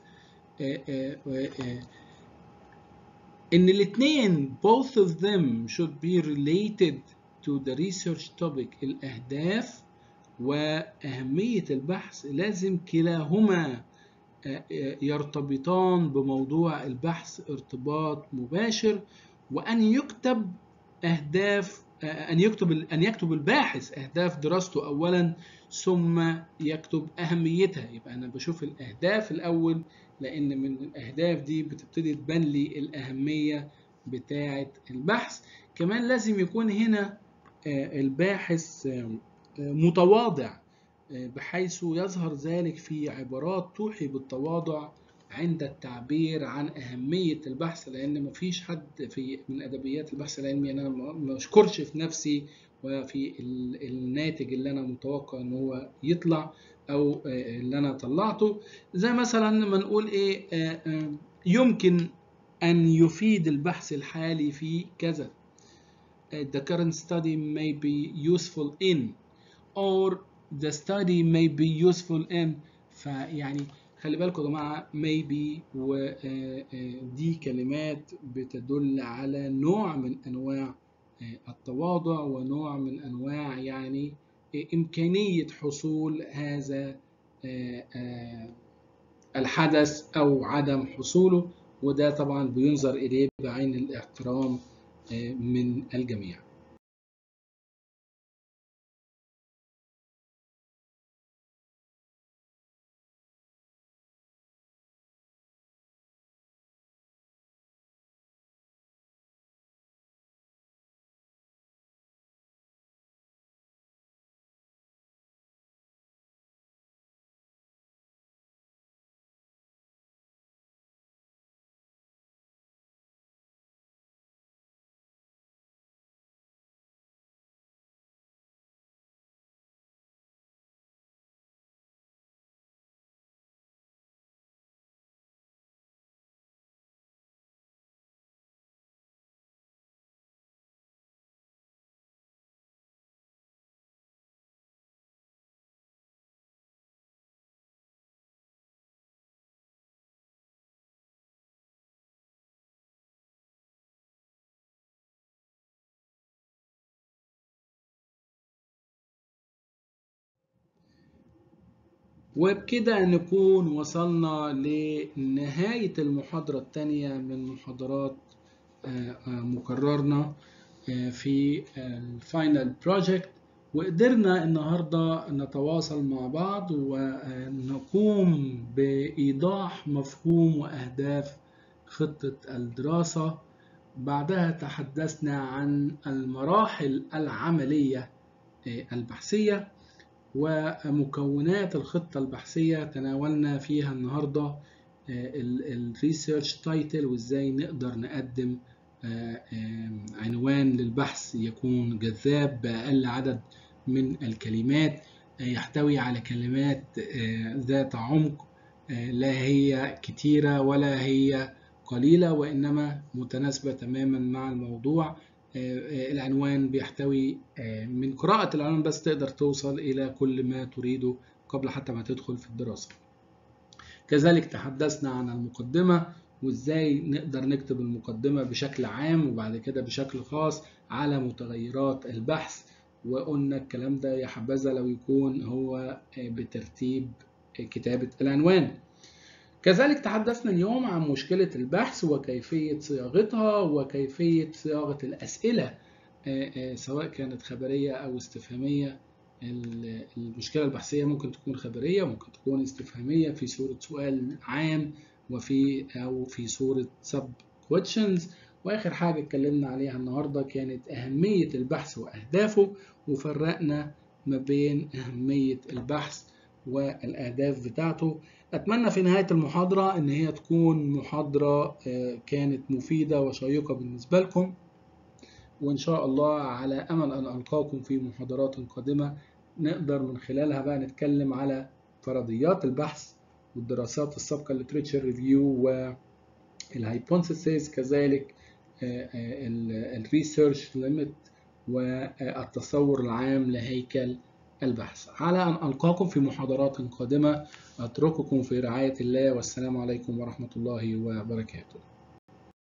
إن الاثنين both of them should be related to the research topic الأهداف وأهمية البحث لازم كلاهما يرتبطان بموضوع البحث ارتباط مباشر وأن يكتب أهداف أن يكتب أن يكتب الباحث أهداف دراسته أولا ثم يكتب أهميتها يبقى أنا بشوف الأهداف الأول لأن من الأهداف دي بتبتدي تبان لي الأهمية بتاعة البحث كمان لازم يكون هنا الباحث متواضع بحيث يظهر ذلك في عبارات توحي بالتواضع عند التعبير عن أهمية البحث لأن مفيش حد في من أدبيات البحث العلمي أنا ما أشكرش في نفسي وفي الناتج اللي أنا متوقع إن هو يطلع أو اللي أنا طلعته زي مثلا لما نقول إيه يمكن أن يفيد البحث الحالي في كذا the current study may be useful in or the study may be useful in فيعني خلي بالكم يا جماعة maybe ودي كلمات بتدل على نوع من أنواع التواضع ونوع من أنواع يعني إمكانية حصول هذا الحدث أو عدم حصوله وده طبعا بينظر إليه بعين الاحترام من الجميع وبكده نكون وصلنا لنهاية المحاضرة الثانية من محاضرات مكررنا في الفاينل بروجكت وقدرنا النهاردة نتواصل مع بعض ونقوم بإيضاح مفهوم وأهداف خطة الدراسة بعدها تحدثنا عن المراحل العملية البحثية ومكونات الخطة البحثية تناولنا فيها النهاردة الريسيرش تايتل وازاي نقدر نقدم عنوان للبحث يكون جذاب بأقل عدد من الكلمات يحتوي على كلمات ذات عمق لا هي كتيرة ولا هي قليلة وإنما متناسبة تماما مع الموضوع العنوان بيحتوي من قراءة العنوان بس تقدر توصل إلى كل ما تريده قبل حتى ما تدخل في الدراسة كذلك تحدثنا عن المقدمة وإزاي نقدر نكتب المقدمة بشكل عام وبعد كده بشكل خاص على متغيرات البحث وقلنا الكلام ده يا حبذا لو يكون هو بترتيب كتابة العنوان كذلك تحدثنا اليوم عن مشكلة البحث وكيفية صياغتها وكيفية صياغة الأسئلة سواء كانت خبرية أو استفهامية المشكلة البحثية ممكن تكون خبرية ممكن تكون استفهامية في صورة سؤال عام وفي أو في صورة sub questions وآخر حاجة اتكلمنا عليها النهاردة كانت أهمية البحث وأهدافه وفرقنا ما بين أهمية البحث والأهداف بتاعته أتمنى في نهاية المحاضرة إن هي تكون محاضرة كانت مفيدة وشيقة بالنسبة لكم وإن شاء الله على أمل أن ألقاكم في محاضرات قادمة نقدر من خلالها بقى نتكلم على فرضيات البحث والدراسات السابقة literature ريفيو والهايبونثيسيس كذلك الريسيرش ليميت والتصور العام لهيكل البحث على أن ألقاكم في محاضرات قادمة أترككم في رعاية الله والسلام عليكم ورحمة الله وبركاته